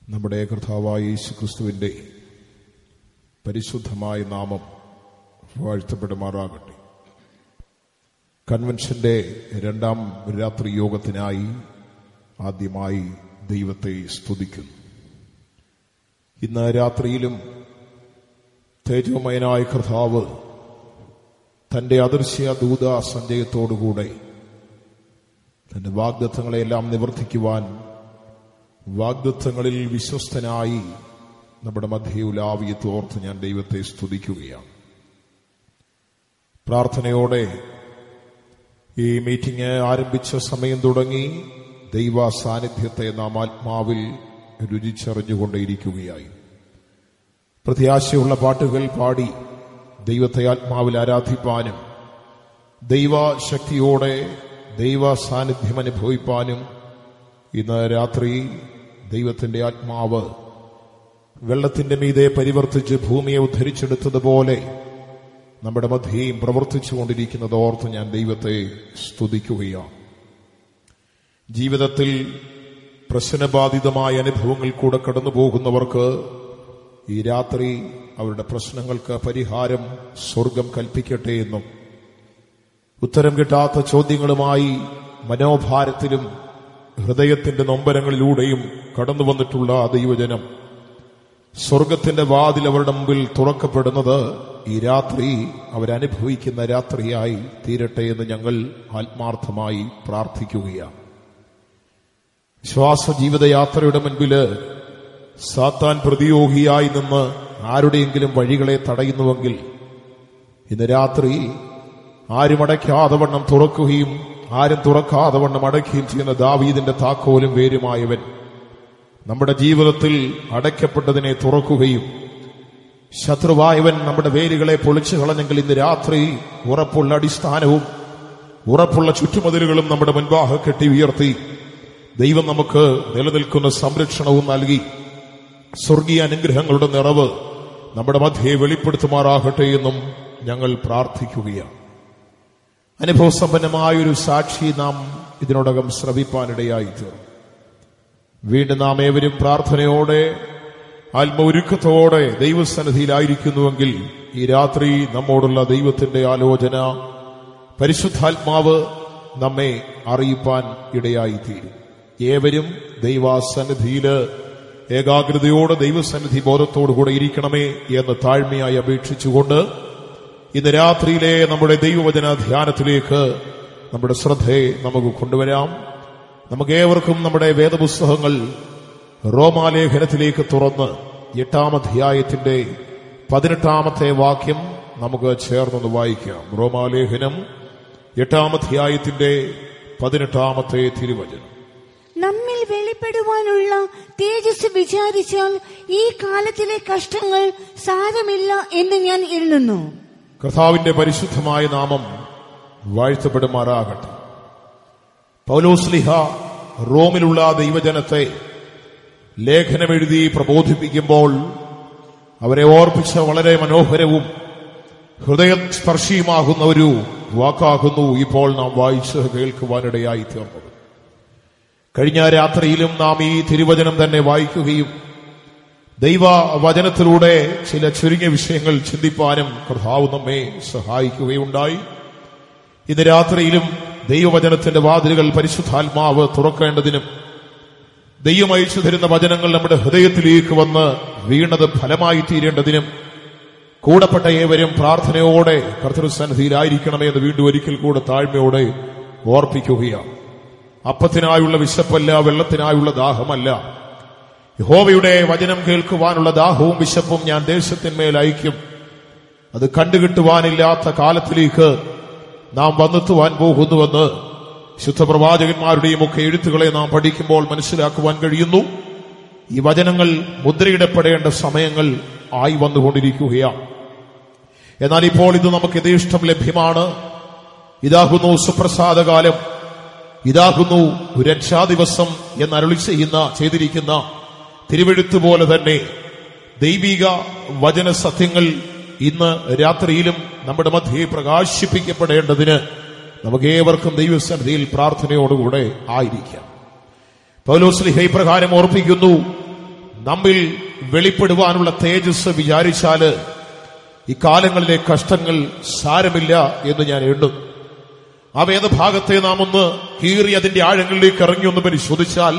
നമ്മുടെ കർത്താവായ യേശു ക്രിസ്തുവിന്റെ പരിശുദ്ധമായ നാമം വാഴ്ത്തപ്പെടുമാറാകട്ടെ കൺവെൻഷന്റെ രണ്ടാം രാത്രി യോഗത്തിനായി ആദ്യമായി ദൈവത്തെ സ്തുതിക്കുന്നു ഇന്ന് രാത്രിയിലും തേജോമയനായ കർത്താവ് തന്റെ അദൃശ്യ ദൂത സഞ്ചയത്തോടുകൂടെ തന്റെ വാഗ്ദത്തങ്ങളെല്ലാം നിവർത്തിക്കുവാൻ വാഗ്ദത്തങ്ങളിൽ വിശ്വസ്തനായി നമ്മുടെ മധ്യയുലാവിയെ തോർത്ത് ഞാൻ ദൈവത്തെ സ്തുതിക്കുകയാണ് പ്രാർത്ഥനയോടെ ഈ മീറ്റിംഗ് ആരംഭിച്ച സമയം തുടങ്ങി ദൈവ സാന്നിധ്യത്തെ നാം ആത്മാവിൽ രുചിച്ചറിഞ്ഞുകൊണ്ടേയിരിക്കുകയായി പ്രത്യാശയുള്ള പാട്ടുകൾ പാടി ദൈവത്തെ ആത്മാവിൽ ആരാധിപ്പാനും ദൈവശക്തിയോടെ ദൈവ സാന്നിധ്യം അനുഭവിപ്പാനും ഇന്ന് രാത്രി ദൈവത്തിന്റെ ആത്മാവ് വെള്ളത്തിന്റെ മീതെ പരിവർത്തിച്ച് ഭൂമിയെ ഉദ്ധരിച്ചെടുത്തതുപോലെ നമ്മുടെ മധ്യയും പ്രവർത്തിച്ചുകൊണ്ടിരിക്കുന്നത് ഓർത്ത് ഞാൻ ദൈവത്തെ സ്തുതിക്കുകയാണ് ജീവിതത്തിൽ പ്രശ്നബാധിതമായ അനുഭവങ്ങൾ കൂടെ കടന്നു പോകുന്നവർക്ക് ഈ രാത്രി അവരുടെ പ്രശ്നങ്ങൾക്ക് പരിഹാരം സ്വർഗം കൽപ്പിക്കട്ടെ എന്നും ഉത്തരം കിട്ടാത്ത ചോദ്യങ്ങളുമായി മനോഭാരത്തിലും ഹൃദയത്തിന്റെ നൊമ്പരങ്ങളിലൂടെയും കടന്നു വന്നിട്ടുള്ള ആ ദൈവജനം സ്വർഗത്തിന്റെ വാതിൽ അവരുടെ മുമ്പിൽ തുറക്കപ്പെടുന്നത് ഈ രാത്രി അവരനുഭവിക്കുന്ന രാത്രിയായി തീരട്ടെ എന്ന് ഞങ്ങൾ ആത്മാർത്ഥമായി പ്രാർത്ഥിക്കുകയാണ് ശ്വാസ ജീവിതയാത്രയുടെ മുൻപില് സാത്താൻ പ്രതിയോഗിയായി നിന്ന് ആരുടെയെങ്കിലും വഴികളെ തടയുന്നുവെങ്കിൽ ഇന്ന് രാത്രി ആരും അടയ്ക്കാതെ വണ്ണം തുറക്കുകയും ആരും തുറക്കാതെ വണ്ണം അടയ്ക്കുകയും ചെയ്യുന്ന ദാവീദിന്റെ താക്കോലും വേരുമായവൻ നമ്മുടെ ജീവിതത്തിൽ അടയ്ക്കപ്പെട്ടതിനെ തുറക്കുകയും ശത്രുവായവൻ നമ്മുടെ വേരുകളെ പൊളിച്ചു കളഞ്ഞെങ്കിൽ ഇന്ന് രാത്രി ഉറപ്പുള്ള അടിസ്ഥാനവും ഉറപ്പുള്ള ചുറ്റുമതിലുകളും നമ്മുടെ മുൻപാകെ കെട്ടി ഉയർത്തി ദൈവം നമുക്ക് നിലനിൽക്കുന്ന സംരക്ഷണവും നൽകി സ്വർഗീയ അനുഗ്രഹങ്ങളുടെ നിറവ് നമ്മുടെ മധ്യയെ വെളിപ്പെടുത്തുമാറാകട്ടെ എന്നും ഞങ്ങൾ പ്രാർത്ഥിക്കുകയാണ് അനുഭവസമ്പന്നമായൊരു സാക്ഷി നാം ഇതിനോടകം ശ്രവിപ്പാനിടയായി തീർന്നു വീണ്ടും നാം ഏവരും പ്രാർത്ഥനയോടെ ആത്മൊരുക്കത്തോടെ ദൈവസന്നിധിയിലായിരിക്കുന്നുവെങ്കിൽ ഈ രാത്രി നമ്മോടുള്ള ദൈവത്തിന്റെ ആലോചന പരിശുദ്ധാത്മാവ് നമ്മെ അറിയിപ്പാൻ ഇടയായിത്തീരും ഏവരും ദൈവാസന്നിധിയില് ഏകാഗ്രതയോടെ ദൈവസന്നിധി ബോധത്തോടുകൂടെ ഇരിക്കണമേ എന്ന് താഴ്മയായി അപേക്ഷിച്ചുകൊണ്ട് ഇന്ന് രാത്രിയിലെ നമ്മുടെ ദൈവവചന ധ്യാനത്തിലേക്ക് നമ്മുടെ ശ്രദ്ധയെ നമുക്ക് കൊണ്ടുവരാം നമുക്ക് ഏവർക്കും നമ്മുടെ വേദപുസ്തകങ്ങൾ റോമാലേഖനത്തിലേക്ക് തുറന്ന് എട്ടാം അധ്യായത്തിന്റെ പതിനെട്ടാമത്തെ വാക്യം നമുക്ക് ചേർന്നൊന്ന് വായിക്കാം റോമാലേഖനം എട്ടാം അധ്യായത്തിന്റെ പതിനെട്ടാമത്തെ തിരുവചനം നമ്മിൽ വെളിപ്പെടുവാനുള്ള തേജസ് വിചാരിച്ചാൽ ഈ കാലത്തിലെ കഷ്ടങ്ങൾ സാരമില്ല എന്ന് ഞാൻ എണ്ണുന്നു കർത്താവിന്റെ പരിശുദ്ധമായ നാമം വാഴ്ത്തപ്പെടുമാറാകട്ടെ പൗലോസ്ലിഹ റോമിലുള്ള ദൈവജനത്തെ ലേഖനമെഴുതി പ്രബോധിപ്പിക്കുമ്പോൾ അവരെ ഓർപ്പിച്ച വളരെ മനോഹരവും ഹൃദയസ്പർശിയുമാകുന്ന ഒരു വാക്കാകുന്നു ഇപ്പോൾ നാം വായിച്ച് കേൾക്കുവാനിടയായി തീർന്നത് കഴിഞ്ഞ രാത്രിയിലും നാം ഈ തിരുവചനം തന്നെ വായിക്കുകയും ദൈവ വചനത്തിലൂടെ ചില ചുരുങ്ങിയ വിഷയങ്ങൾ ചിന്തിപ്പാനും കർത്താവ് നമ്മെ സഹായിക്കുകയുണ്ടായി ഇന്ന് രാത്രിയിലും ദൈവവചനത്തിന്റെ വാതിലുകൾ പരിശുദ്ധാത്മാവ് തുറക്കേണ്ടതിനും ദൈവം അയച്ചു തരുന്ന വചനങ്ങൾ നമ്മുടെ ഹൃദയത്തിലേക്ക് വന്ന് വീണത് ഫലമായി തീരേണ്ടതിനും കൂടപ്പെട്ട ഏവരും പ്രാർത്ഥനയോടെ കർത്തൃസന്നിധിയിലായിരിക്കണമേ എന്ന് വീണ്ടും ഒരിക്കൽ കൂടെ താഴ്മയോടെ ഓർപ്പിക്കുകയാണ് അപ്പത്തിനായുള്ള വിശപ്പല്ല വെള്ളത്തിനായുള്ള ദാഹമല്ല യഹോവയുടെ വചനം കേൾക്കുവാനുള്ള ദാഹവും വിശപ്പും ഞാൻ ദേശത്തിന്മേൽ അയക്കും അത് കണ്ടുകിട്ടുവാനില്ലാത്ത കാലത്തിലേക്ക് നാം വന്നെത്തുവാൻ പോകുന്നുവെന്ന് ശുദ്ധപ്രവാചകന്മാരുടെയും ഒക്കെ എഴുത്തുകളെ നാം പഠിക്കുമ്പോൾ മനസ്സിലാക്കുവാൻ കഴിയുന്നു ഈ വചനങ്ങൾ മുദ്രയിടപ്പെടേണ്ട സമയങ്ങൾ ആയി വന്നുകൊണ്ടിരിക്കുകയാണ് എന്നാൽ ഇപ്പോൾ ഇത് നമുക്ക് യഥേഷ്ടം ലഭ്യമാണ് ഇതാകുന്നു സുപ്രസാദകാലം ഇതാകുന്നു രക്ഷാദിവസം എന്ന് അരുളി ചെയ്യുന്ന ചെയ്തിരിക്കുന്ന തിരുവെഴുത്ത് പോലെ തന്നെ ദൈവിക വചന സത്യങ്ങൾ ഇന്ന് രാത്രിയിലും നമ്മുടെ മധ്യയെ പ്രകാശിപ്പിക്കപ്പെടേണ്ടതിന് നമുക്ക് ഏവർക്കും ദൈവസന്നിധിയിൽ പ്രാർത്ഥനയോടുകൂടെ ആയിരിക്കാം പൗലോസ്ലിഹ ഇപ്രകാരം ഓർപ്പിക്കുന്നു നമ്മിൽ വെളിപ്പെടുവാനുള്ള തേജസ് വിചാരിച്ചാല് ഈ കാലങ്ങളിലെ കഷ്ടങ്ങൾ സാരമില്ല എന്ന് ഞാൻ എണ്ണും ആ വേദഭാഗത്തെ നാം ഒന്ന് കീറി അതിന്റെ ആഴങ്ങളിലേക്ക് ഇറങ്ങി ഒന്ന് പരിശോധിച്ചാൽ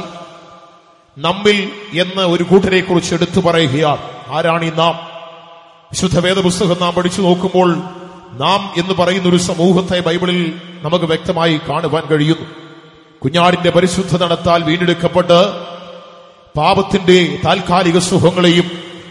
നമ്മിൽ എന്ന ഒരു കൂട്ടരെ കുറിച്ച് എടുത്തു പറയുകയാണ് ആരാണ് ഈ നാം വിശുദ്ധ വേദപുസ്തകം നാം പഠിച്ചു നോക്കുമ്പോൾ നാം എന്ന് പറയുന്ന ഒരു സമൂഹത്തെ ബൈബിളിൽ നമുക്ക് വ്യക്തമായി കാണുവാൻ കഴിയുന്നു കുഞ്ഞാടിന്റെ പരിശുദ്ധ നടത്താൽ വീണ്ടെടുക്കപ്പെട്ട് പാപത്തിന്റെ താൽക്കാലിക സുഖങ്ങളെയും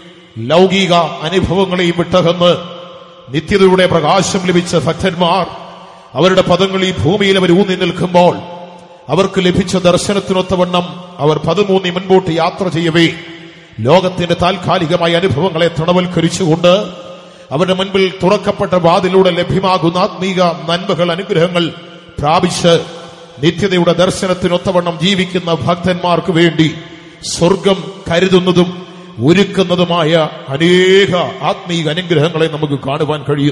ലൗകിക അനുഭവങ്ങളെയും വിട്ടകന്ന് നിത്യതയുടെ പ്രകാശം ലഭിച്ച ഭക്തന്മാർ അവരുടെ പദങ്ങൾ ഈ ഭൂമിയിൽ അവർ ഊന്നി നിൽക്കുമ്പോൾ അവർക്ക് ലഭിച്ച ദർശനത്തിനൊത്തവണ്ണം അവർ പതിമൂന്നി മുൻപോട്ട് യാത്ര ചെയ്യവേ ലോകത്തിന്റെ താൽക്കാലികമായ അനുഭവങ്ങളെ തണവൽക്കരിച്ചുകൊണ്ട് അവരുടെ മുൻപിൽ തുറക്കപ്പെട്ട വാതിലൂടെ ലഭ്യമാകുന്ന ആത്മീക നന്മകൾ അനുഗ്രഹങ്ങൾ പ്രാപിച്ച് നിത്യതയുടെ ദർശനത്തിനൊത്തവണ്ണം ജീവിക്കുന്ന ഭക്തന്മാർക്ക് വേണ്ടി സ്വർഗം കരുതുന്നതും ഒരുക്കുന്നതുമായ അനേക ആത്മീക അനുഗ്രഹങ്ങളെ നമുക്ക് കാണുവാൻ കഴിയും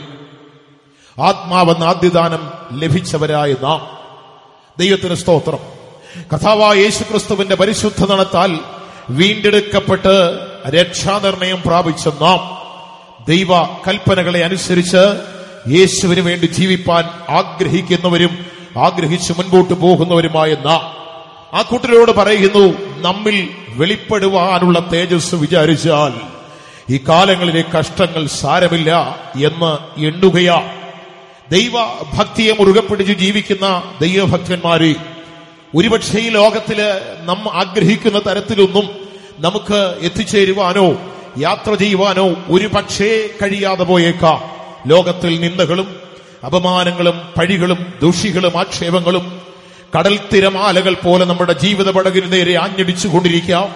ആത്മാവെന്ന ആദ്യദാനം ലഭിച്ചവരായ നാം ദൈവത്തിന് സ്തോത്രം കഥാവായ യേശുക്രിസ്തുവിന്റെ പരിശുദ്ധ നടത്താൽ വീണ്ടെടുക്കപ്പെട്ട് രക്ഷാനിർണയം പ്രാപിച്ച നാം ദൈവ കൽപ്പനകളെ അനുസരിച്ച് യേശുവിന് വേണ്ടി ജീവിപ്പാൻ ആഗ്രഹിക്കുന്നവരും ആഗ്രഹിച്ച് മുൻപോട്ട് പോകുന്നവരുമായ നാം ആ കൂട്ടരോട് പറയുന്നു നമ്മിൽ വെളിപ്പെടുവാനുള്ള തേജസ് വിചാരിച്ചാൽ ഈ കാലങ്ങളിലെ കഷ്ടങ്ങൾ സാരമില്ല എന്ന് എണ്ണുകയാ ദൈവ ഭക്തിയെ മുറുകെ പിടിച്ച് ജീവിക്കുന്ന ദൈവഭക്തന്മാരെ ഒരുപക്ഷെ ഈ ലോകത്തില് നാം ആഗ്രഹിക്കുന്ന തരത്തിലൊന്നും നമുക്ക് എത്തിച്ചേരുവാനോ യാത്ര ചെയ്യുവാനോ ഒരു പക്ഷേ കഴിയാതെ പോയേക്കാം ലോകത്തിൽ നിന്ദകളും അപമാനങ്ങളും പഴികളും ദുഷികളും ആക്ഷേപങ്ങളും കടൽ തിരമാലകൾ പോലെ നമ്മുടെ ജീവിത പടകിന് നേരെ ആഞ്ഞടിച്ചു കൊണ്ടിരിക്കാം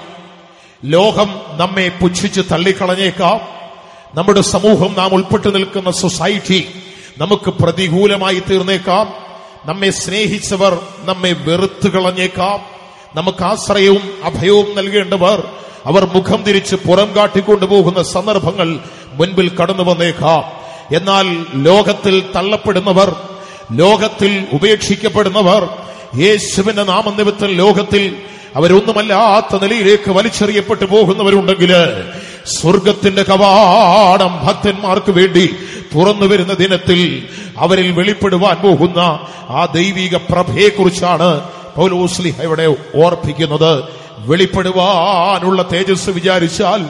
ലോകം നമ്മെ പുച്ഛിച്ച് തള്ളിക്കളഞ്ഞേക്കാം നമ്മുടെ സമൂഹം നാം ഉൾപ്പെട്ടു നിൽക്കുന്ന സൊസൈറ്റി നമുക്ക് പ്രതികൂലമായി തീർന്നേക്കാം നമ്മെ സ്നേഹിച്ചവർ നമ്മെ വെറുത്തു കളഞ്ഞേക്കാം നമുക്ക് ആശ്രയവും അഭയവും നൽകേണ്ടവർ അവർ മുഖം തിരിച്ച് പുറം കാട്ടിക്കൊണ്ടുപോകുന്ന സന്ദർഭങ്ങൾ മുൻപിൽ കടന്നു വന്നേക്കാം എന്നാൽ ലോകത്തിൽ തള്ളപ്പെടുന്നവർ ലോകത്തിൽ ഉപേക്ഷിക്കപ്പെടുന്നവർ യേശുവിന്റെ നാമനിമിത്തം ലോകത്തിൽ അവരൊന്നുമല്ലാത്ത നിലയിലേക്ക് വലിച്ചെറിയപ്പെട്ടു പോകുന്നവരുണ്ടെങ്കിൽ സ്വർഗത്തിന്റെ കവാടം ഭക്തന്മാർക്ക് വേണ്ടി തുറന്നു വരുന്ന ദിനത്തിൽ അവരിൽ വെളിപ്പെടുവാൻ പോകുന്ന ആ ദൈവിക പ്രഭയെക്കുറിച്ചാണ് പൗലോസ്ലിഹ ഇവിടെ ഓർപ്പിക്കുന്നത് വെളിപ്പെടുവാനുള്ള തേജസ് വിചാരിച്ചാൽ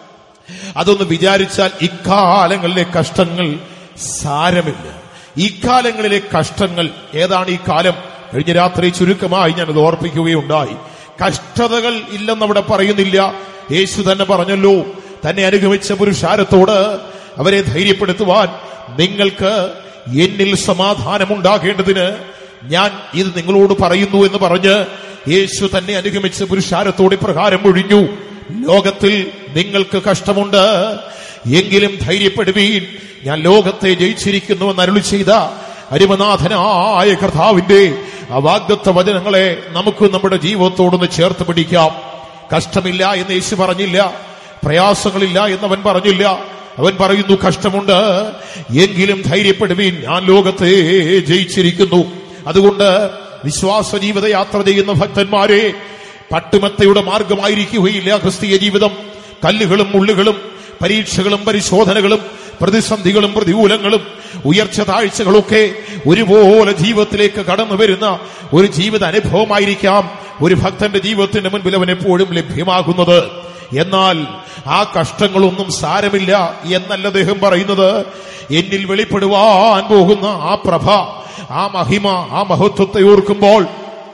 അതൊന്ന് വിചാരിച്ചാൽ ഇക്കാലങ്ങളിലെ കഷ്ടങ്ങൾ സാരമില്ല ഇക്കാലങ്ങളിലെ കഷ്ടങ്ങൾ ഏതാണ് ഈ കാലം കഴിഞ്ഞ രാത്രി ചുരുക്കമായി ഞാനത് ഓർപ്പിക്കുകയുണ്ടായി കഷ്ടതകൾ ഇല്ലെന്നവിടെ പറയുന്നില്ല യേശു തന്നെ പറഞ്ഞല്ലോ തന്നെ അനുഗമിച്ച പുരുഷാരത്തോട് അവരെ ധൈര്യപ്പെടുത്തുവാൻ നിങ്ങൾക്ക് എന്നിൽ സമാധാനമുണ്ടാകേണ്ടതിന് ഞാൻ ഇത് നിങ്ങളോട് പറയുന്നു എന്ന് പറഞ്ഞ് യേശു തന്നെ അനുഗമിച്ച പുരുഷാരത്തോട് ഇപ്രകാരം ഒഴിഞ്ഞു ലോകത്തിൽ നിങ്ങൾക്ക് കഷ്ടമുണ്ട് എങ്കിലും ധൈര്യപ്പെടുവീൻ ഞാൻ ലോകത്തെ ജയിച്ചിരിക്കുന്നു എന്ന് അരുളി ചെയ്ത അരിമനാഥനായ കർത്താവിന്റെ ആ വാഗ്ദത്ത വചനങ്ങളെ നമുക്ക് നമ്മുടെ ജീവിതത്തോടൊന്ന് ചേർത്ത് പിടിക്കാം കഷ്ടമില്ല എന്ന് യേശു പറഞ്ഞില്ല പ്രയാസങ്ങളില്ല എന്നവൻ പറഞ്ഞില്ല അവൻ പറയുന്നു കഷ്ടമുണ്ട് എങ്കിലും ധൈര്യപ്പെടുവീൻ ഞാൻ ലോകത്തെ ജയിച്ചിരിക്കുന്നു അതുകൊണ്ട് വിശ്വാസ ജീവിത യാത്ര ചെയ്യുന്ന ഭക്തന്മാരെ പട്ടുമത്തയുടെ മാർഗമായിരിക്കുകയില്ല ക്രിസ്തീയ ജീവിതം കല്ലുകളും മുള്ളുകളും പരീക്ഷകളും പരിശോധനകളും പ്രതിസന്ധികളും പ്രതികൂലങ്ങളും ഉയർച്ച താഴ്ചകളൊക്കെ ഒരുപോലെ ജീവിതത്തിലേക്ക് കടന്നു വരുന്ന ഒരു ജീവിത അനുഭവമായിരിക്കാം ഒരു ഭക്തന്റെ ജീവിതത്തിന്റെ മുൻപിൽ അവൻ എപ്പോഴും ലഭ്യമാകുന്നത് എന്നാൽ ആ കഷ്ടങ്ങളൊന്നും സാരമില്ല എന്നല്ല അദ്ദേഹം പറയുന്നത് എന്നിൽ വെളിപ്പെടുവാൻ പോകുന്ന ആ പ്രഭ ആ മഹിമ ആ മഹത്വത്തെ ഓർക്കുമ്പോൾ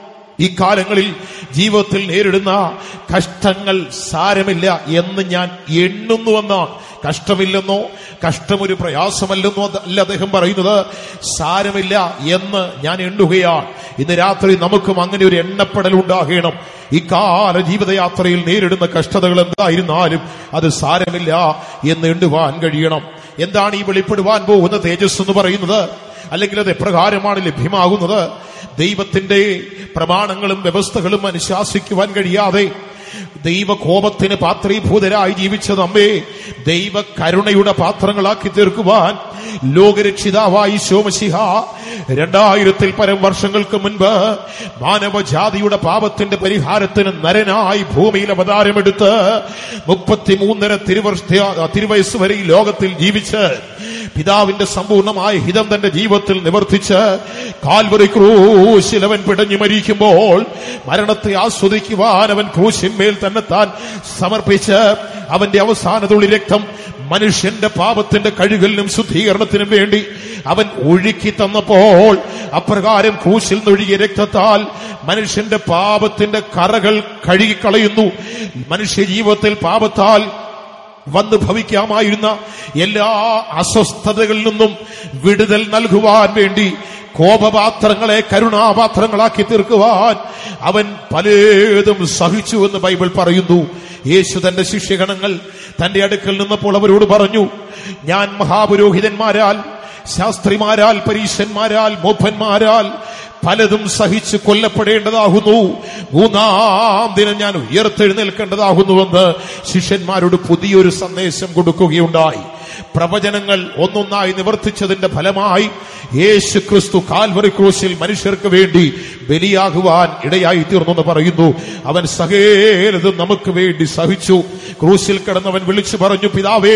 ഈ കാലങ്ങളിൽ ജീവിതത്തിൽ നേരിടുന്ന കഷ്ടങ്ങൾ സാരമില്ല എന്ന് ഞാൻ എണ്ണുന്നുവെന്നാണ് കഷ്ടമില്ലെന്നോ കഷ്ടമൊരു പ്രയാസമല്ലെന്നോ അല്ല അദ്ദേഹം പറയുന്നത് സാരമില്ല എന്ന് ഞാൻ എണ്ണുകയാണ് ഇന്ന് രാത്രി നമുക്കും അങ്ങനെ ഒരു എണ്ണപ്പെടൽ ഉണ്ടാകണം ഈ കാല ജീവിതയാത്രയിൽ നേരിടുന്ന കഷ്ടതകൾ എന്തായിരുന്നാലും അത് സാരമില്ല എന്ന് എണ്ണുവാൻ കഴിയണം എന്താണ് ഈ വെളിപ്പെടുവാൻ പോകുന്ന തേജസ് എന്ന് പറയുന്നത് അല്ലെങ്കിൽ അത് എപ്രകാരമാണ് ലഭ്യമാകുന്നത് ദൈവത്തിന്റെ പ്രമാണങ്ങളും വ്യവസ്ഥകളും അനുശാസിക്കുവാൻ കഴിയാതെ ദൈവ കോപത്തിന് പാത്രീഭൂതരായി ജീവിച്ച നമ്മെ ദൈവ കരുണയുടെ പാത്രങ്ങളാക്കി തീർക്കുവാൻ ലോകരക്ഷിതാവായി ശോമശിഹ രണ്ടായിരത്തിൽ പരം വർഷങ്ങൾക്ക് മുൻപ് മാനവജാതിയുടെ പാപത്തിന്റെ പരിഹാരത്തിന് നരനായി ഭൂമിയിൽ അവതാരമെടുത്ത് മുപ്പത്തിമൂന്നര തിരുവർഷ തിരുവയസ് വരെ ഈ ലോകത്തിൽ ജീവിച്ച് പിതാവിന്റെ സമ്പൂർണമായ ഹിതം തന്റെ ജീവിതത്തിൽ നിവർത്തിച്ച് കാൽവറി ക്രൂശിൽ അവൻ പിടഞ്ഞു മരിക്കുമ്പോൾ മരണത്തെ ആസ്വദിക്കുവാൻ അവൻ ക്രൂശിന്മേൽ തന്നെ താൻ സമർപ്പിച്ച് അവന്റെ അവസാന തുള്ളി രക്തം മനുഷ്യന്റെ പാപത്തിന്റെ കഴുകലിനും ശുദ്ധീകരണത്തിനും വേണ്ടി അവൻ ഒഴുക്കി തന്നപ്പോൾ അപ്രകാരം ക്രൂശിൽ നിന്നൊഴുകിയ രക്തത്താൽ മനുഷ്യന്റെ പാപത്തിന്റെ കറകൾ കഴുകിക്കളയുന്നു മനുഷ്യ ജീവിതത്തിൽ പാപത്താൽ വന്ന് ഭവിക്കാമായിരുന്ന എല്ലാ അസ്വസ്ഥതകളിൽ നിന്നും വിടുതൽ നൽകുവാൻ വേണ്ടി കോപപാത്രങ്ങളെ കരുണാപാത്രങ്ങളാക്കി തീർക്കുവാൻ അവൻ പലതും സഹിച്ചു എന്ന് ബൈബിൾ പറയുന്നു യേശു തന്റെ ശിഷ്യഗണങ്ങൾ തന്റെ അടുക്കൽ നിന്നപ്പോൾ അവരോട് പറഞ്ഞു ഞാൻ മഹാപുരോഹിതന്മാരാൽ ശാസ്ത്രിമാരാൽ പരീശന്മാരാൽ മൂപ്പന്മാരാൽ പലതും സഹിച്ച് കൊല്ലപ്പെടേണ്ടതാകുന്നു മൂന്നാം ദിനം ഞാൻ ഉയർത്തെഴുന്നേൽക്കേണ്ടതാകുന്നുവെന്ന് ശിഷ്യന്മാരോട് പുതിയൊരു സന്ദേശം കൊടുക്കുകയുണ്ടായി പ്രവചനങ്ങൾ ഒന്നൊന്നായി നിവർത്തിച്ചതിന്റെ ഫലമായി യേശു ക്രിസ്തു കാൽവറി ക്രൂശിൽ മനുഷ്യർക്ക് വേണ്ടി ബലിയാകുവാൻ ഇടയായി തീർന്നെന്ന് പറയുന്നു അവൻ സകേലതും നമുക്ക് വേണ്ടി സഹിച്ചു ക്രൂശിൽ കിടന്നവൻ വിളിച്ചു പറഞ്ഞു പിതാവേ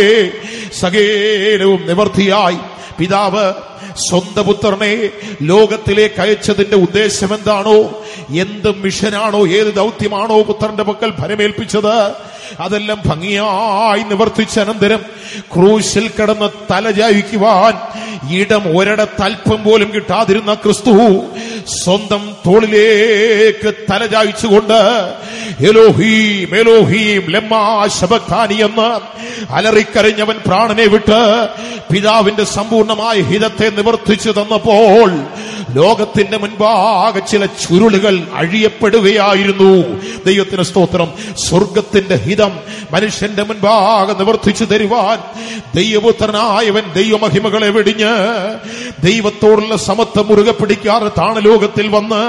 സകേലവും നിവർത്തിയായി പിതാവ് സ്വന്തം പുത്രനെ ലോകത്തിലേക്ക് അയച്ചതിന്റെ ഉദ്ദേശം എന്താണോ എന്ത് മിഷനാണോ ഏത് ദൗത്യമാണോ പുത്രന്റെ പക്കൽ ഫലമേൽപ്പിച്ചത് അതെല്ലാം ഭംഗിയായി നിവർത്തിച്ച അനന്തരം ക്രൂശിൽ കിടന്ന് തലചായിക്കുവാൻ ഇടം ഒരിടത്തൽപ്പം പോലും കിട്ടാതിരുന്ന ക്രിസ്തു സ്വന്തം തോളിലേക്ക് തലചായിച്ചുകൊണ്ട് എലോഹീം എലോഹീം ലമ്മാ ശബക്താനി എന്ന് അലറിക്കരഞ്ഞവൻ പ്രാണനെ വിട്ട് പിതാവിന്റെ സമ്പൂർണമായ ഹിതത്തെ നിവർത്തിച്ചു തന്നപ്പോൾ ലോകത്തിന്റെ മുൻപാകെ ചില ചുരുളുകൾ അഴിയപ്പെടുകയായിരുന്നു ദൈവത്തിന് സ്തോത്രം സ്വർഗത്തിന്റെ ഹിതം മനുഷ്യന്റെ മുൻപാകെ നിവർത്തിച്ചു തരുവാൻ ദൈവപുത്രനായവൻ ദൈവമഹിമകളെ വെടിഞ്ഞ് ദൈവത്തോടുള്ള സമത്വം മുറുകെ പിടിക്കാറ് താണ് ലോകത്തിൽ വന്ന്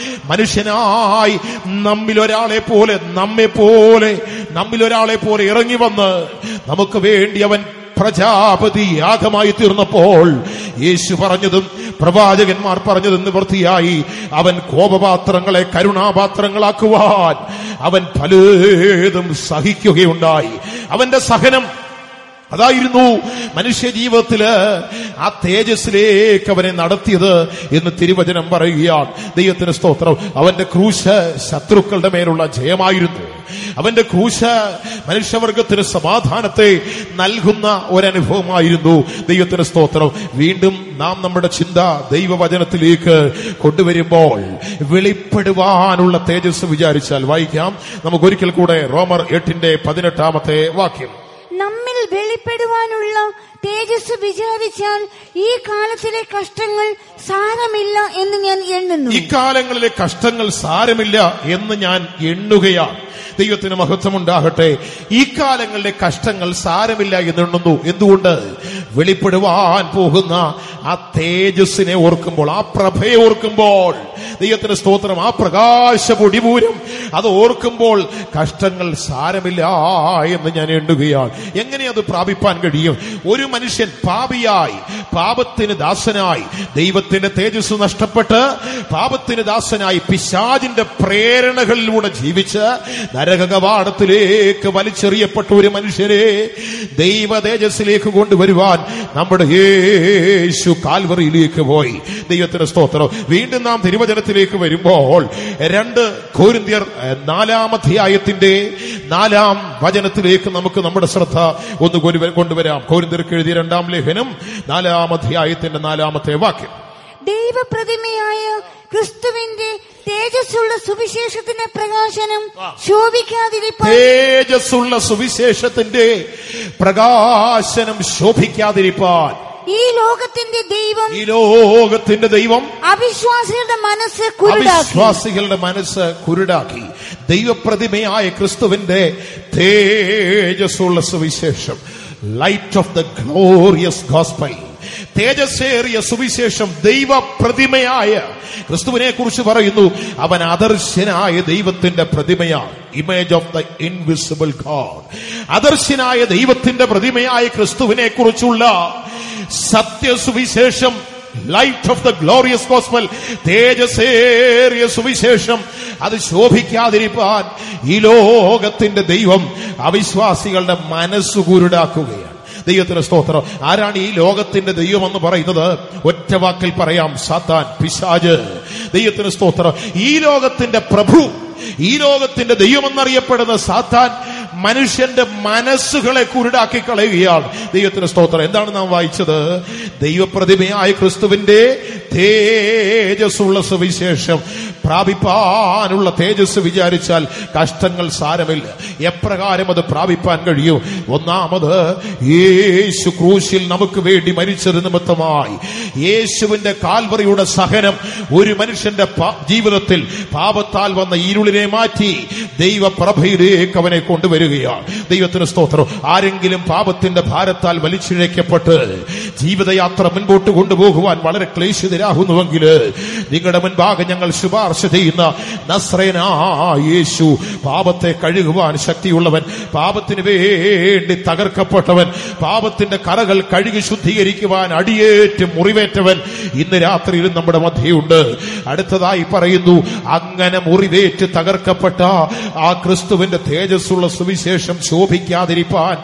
മനുഷ്യനായി നമ്മിൽ ഒരാളെ പോലെ നമ്മെ പോലെ നമ്മിൽ ഒരാളെ പോലെ ഇറങ്ങി വന്ന് നമുക്ക് വേണ്ടി അവൻ പ്രജാപതി യാഗമായി തീർന്നപ്പോൾ യേശു പറഞ്ഞതും പ്രവാചകന്മാർ പറഞ്ഞതും നിവൃത്തിയായി അവൻ കോപപാത്രങ്ങളെ കരുണാപാത്രങ്ങളാക്കുവാൻ അവൻ പലതും സഹിക്കുകയുണ്ടായി അവന്റെ സഹനം അതായിരുന്നു മനുഷ്യ ജീവിതത്തില് ആ തേജസ്സിലേക്ക് അവനെ നടത്തിയത് എന്ന് തിരുവചനം പറയുകയാണ് ദൈവത്തിന് സ്തോത്രം അവന്റെ ക്രൂശ് ശത്രുക്കളുടെ മേലുള്ള ജയമായിരുന്നു അവന്റെ ക്രൂശ് മനുഷ്യവർഗത്തിന് സമാധാനത്തെ നൽകുന്ന ഒരനുഭവമായിരുന്നു ദൈവത്തിന് സ്തോത്രം വീണ്ടും നാം നമ്മുടെ ചിന്ത ദൈവവചനത്തിലേക്ക് കൊണ്ടുവരുമ്പോൾ വെളിപ്പെടുവാനുള്ള തേജസ് വിചാരിച്ചാൽ വായിക്കാം നമുക്ക് ഒരിക്കൽ കൂടെ റോമർ എട്ടിന്റെ പതിനെട്ടാമത്തെ വാക്യം നമ്മിൽ വെളിപ്പെടുവാനുള്ള തേജസ് വിചാരിച്ചാൽ ഈ കാലത്തിലെ കഷ്ടങ്ങൾ സാരമില്ല എന്ന് ഞാൻ എണ്ണുന്നു ഇക്കാലങ്ങളിലെ കഷ്ടങ്ങൾ സാരമില്ല എന്ന് ഞാൻ എണ്ണുകയാണ് ദൈവത്തിന് മഹത്വമുണ്ടാകട്ടെ ഈ കാലങ്ങളിലെ കഷ്ടങ്ങൾ സാരമില്ല എന്ന് എണ്ണുന്നു എന്തുകൊണ്ട് വെളിപ്പെടുവാൻ പോകുന്ന ആ തേജസ്സിനെ ഓർക്കുമ്പോൾ ആ പ്രഭയെ ഓർക്കുമ്പോൾ ദൈവത്തിന് സ്തോത്രം ആ പ്രകാശ പൊടിപൂരം അത് ഓർക്കുമ്പോൾ കഷ്ടങ്ങൾ സാരമില്ല എന്ന് ഞാൻ എണ്ണുകയാണ് എങ്ങനെ അത് പ്രാപിപ്പാൻ കഴിയും ഒരു മനുഷ്യൻ പാപിയായി പാപത്തിന് ദാസനായി ദൈവത്തിന്റെ തേജസ് നഷ്ടപ്പെട്ട് പാപത്തിന് ദാസനായി പിശാജിന്റെ പ്രേരണകളിലൂടെ ജീവിച്ച് നരകകവാടത്തിലേക്ക് വലിച്ചെറിയപ്പെട്ട ഒരു മനുഷ്യരെ ദൈവ തേജസ്സിലേക്ക് കൊണ്ടുവരുവാൻ നമ്മുടെ യേശു കാൽവറിയിലേക്ക് പോയി ദൈവത്തിന്റെ സ്തോത്രം വീണ്ടും നാം തിരുവചനത്തിലേക്ക് വരുമ്പോൾ രണ്ട് കോരിന്ത്യർ ഏഹ്, നാലാം അധ്യായത്തിന്റെ നാലാം വചനത്തിലേക്ക് നമുക്ക് നമ്മുടെ ശ്രദ്ധ ഒന്ന് കൊരുവ- കൊണ്ടുവരാം കോരിന്ത്യർക്ക് എഴുതിയ രണ്ടാം ലേഖനം നാലാം അധ്യായത്തിന്റെ നാലാമത്തെ വാക്യം ദൈവപ്രതിമയായ ക്രിസ്തുവിന്റെ തേജസ്സുള്ള സുവിശേഷത്തിന്റെ പ്രകാശനം ശോഭിക്കാതിരിപ്പാൻ തേജസ്സുള്ള സുവിശേഷത്തിന്റെ പ്രകാശനം ശോഭിക്കാതിരിപ്പാൻ ഈ ലോകത്തിന്റെ ദൈവം ഈ ലോകത്തിന്റെ ദൈവം അവിശ്വാസികളുടെ മനസ്സ് കുരുടാക്കി അവിശ്വാസികളുടെ മനസ്സ് കുരുടാക്കി ദൈവപ്രതിമയായ ക്രിസ്തുവിന്റെ തേജസ്സുള്ള സുവിശേഷം light of the glorious gospel തേജസ്സേറിയ സുവിശേഷം ദൈവ പ്രതിമയായ ക്രിസ്തുവിനെ കുറിച്ച് പറയുന്നു അവൻ അദർശനായ ദൈവത്തിന്റെ പ്രതിമയാണ് image of the invisible God അദർശനായ ദൈവത്തിന്റെ പ്രതിമയായ ക്രിസ്തുവിനെ കുറിച്ചുള്ള സത്യസുവിശേഷം light of the glorious gospel തേജസ്സേറിയ സുവിശേഷം അത് ശോഭിക്കാതിരിപ്പാൻ ഈ ലോകത്തിന്റെ ദൈവം അവിശ്വാസികളുടെ മനസ്സ് കുരുടാക്കുകയാണ് ദൈവത്തിന് സ്തോത്രം ആരാണ് ഈ ലോകത്തിന്റെ ദൈവം എന്ന് പറയുന്നത് ഒറ്റ വാക്കിൽ പറയാം സാത്താൻ പിശാജ് ദൈവത്തിന് സ്തോത്രം ഈ ലോകത്തിന്റെ പ്രഭു ഈ ലോകത്തിന്റെ ദൈവമെന്നറിയപ്പെടുന്ന സാത്താൻ മനുഷ്യന്റെ മനസ്സുകളെ കുരുടാക്കി കളയുകയാണ് ദൈവത്തിന് സ്തോത്രം എന്താണ് നാം വായിച്ചത് ദൈവപ്രതിമയായ ക്രിസ്തുവിന്റെ തേജസ്സുള്ള സുവിശേഷം പ്രാപിപ്പാനുള്ള തേജസ് വിചാരിച്ചാൽ കഷ്ടങ്ങൾ സാരമില്ല എപ്രകാരം അത് പ്രാപിപ്പാൻ കഴിയും ഒന്നാമത് യേശു ക്രൂശിൽ നമുക്ക് വേണ്ടി മരിച്ചത് നിമിത്തമായി യേശുവിന്റെ കാൽവറിയുടെ സഹനം ഒരു മനുഷ്യന്റെ പ- ജീവിതത്തിൽ പാപത്താൽ വന്ന ഇരുളിനെ മാറ്റി ദൈവപ്രഭയിലേക്ക് അവനെ കൊണ്ടുവരികയാണ് ദൈവത്തിന് സ്തോത്രം ആരെങ്കിലും പാപത്തിന്റെ ഭാരത്താൽ വലിച്ചിഴയ്ക്കപ്പെട്ട് ജീവിതയാത്ര മുൻപോട്ട് കൊണ്ടുപോകുവാൻ വളരെ ക്ലേശിതരാകുന്നുവെങ്കിൽ നിങ്ങളുടെ മുൻപാകെ ഞങ്ങൾ ശുപാർശ ചെയ്യുന്ന നസ്രേനാ യേശു പാപത്തെ കഴുകുവാൻ ശക്തിയുള്ളവൻ പാപത്തിന് വേണ്ടി തകർക്കപ്പെട്ടവൻ പാപത്തിന്റെ കറകൾ കഴുകി ശുദ്ധീകരിക്കുവാൻ അടിയേറ്റ് മുറിവേറ്റവൻ ഇന്ന് രാത്രിയിലും നമ്മുടെ മധ്യയുണ്ട് അടുത്തതായി പറയുന്നു അങ്ങനെ മുറിവേറ്റ് തകർക്കപ്പെട്ട ആ ക്രിസ്തുവിന്റെ തേജസ്സുള്ള സുവിശേഷം ശോഭിക്കാതിരിപ്പാൻ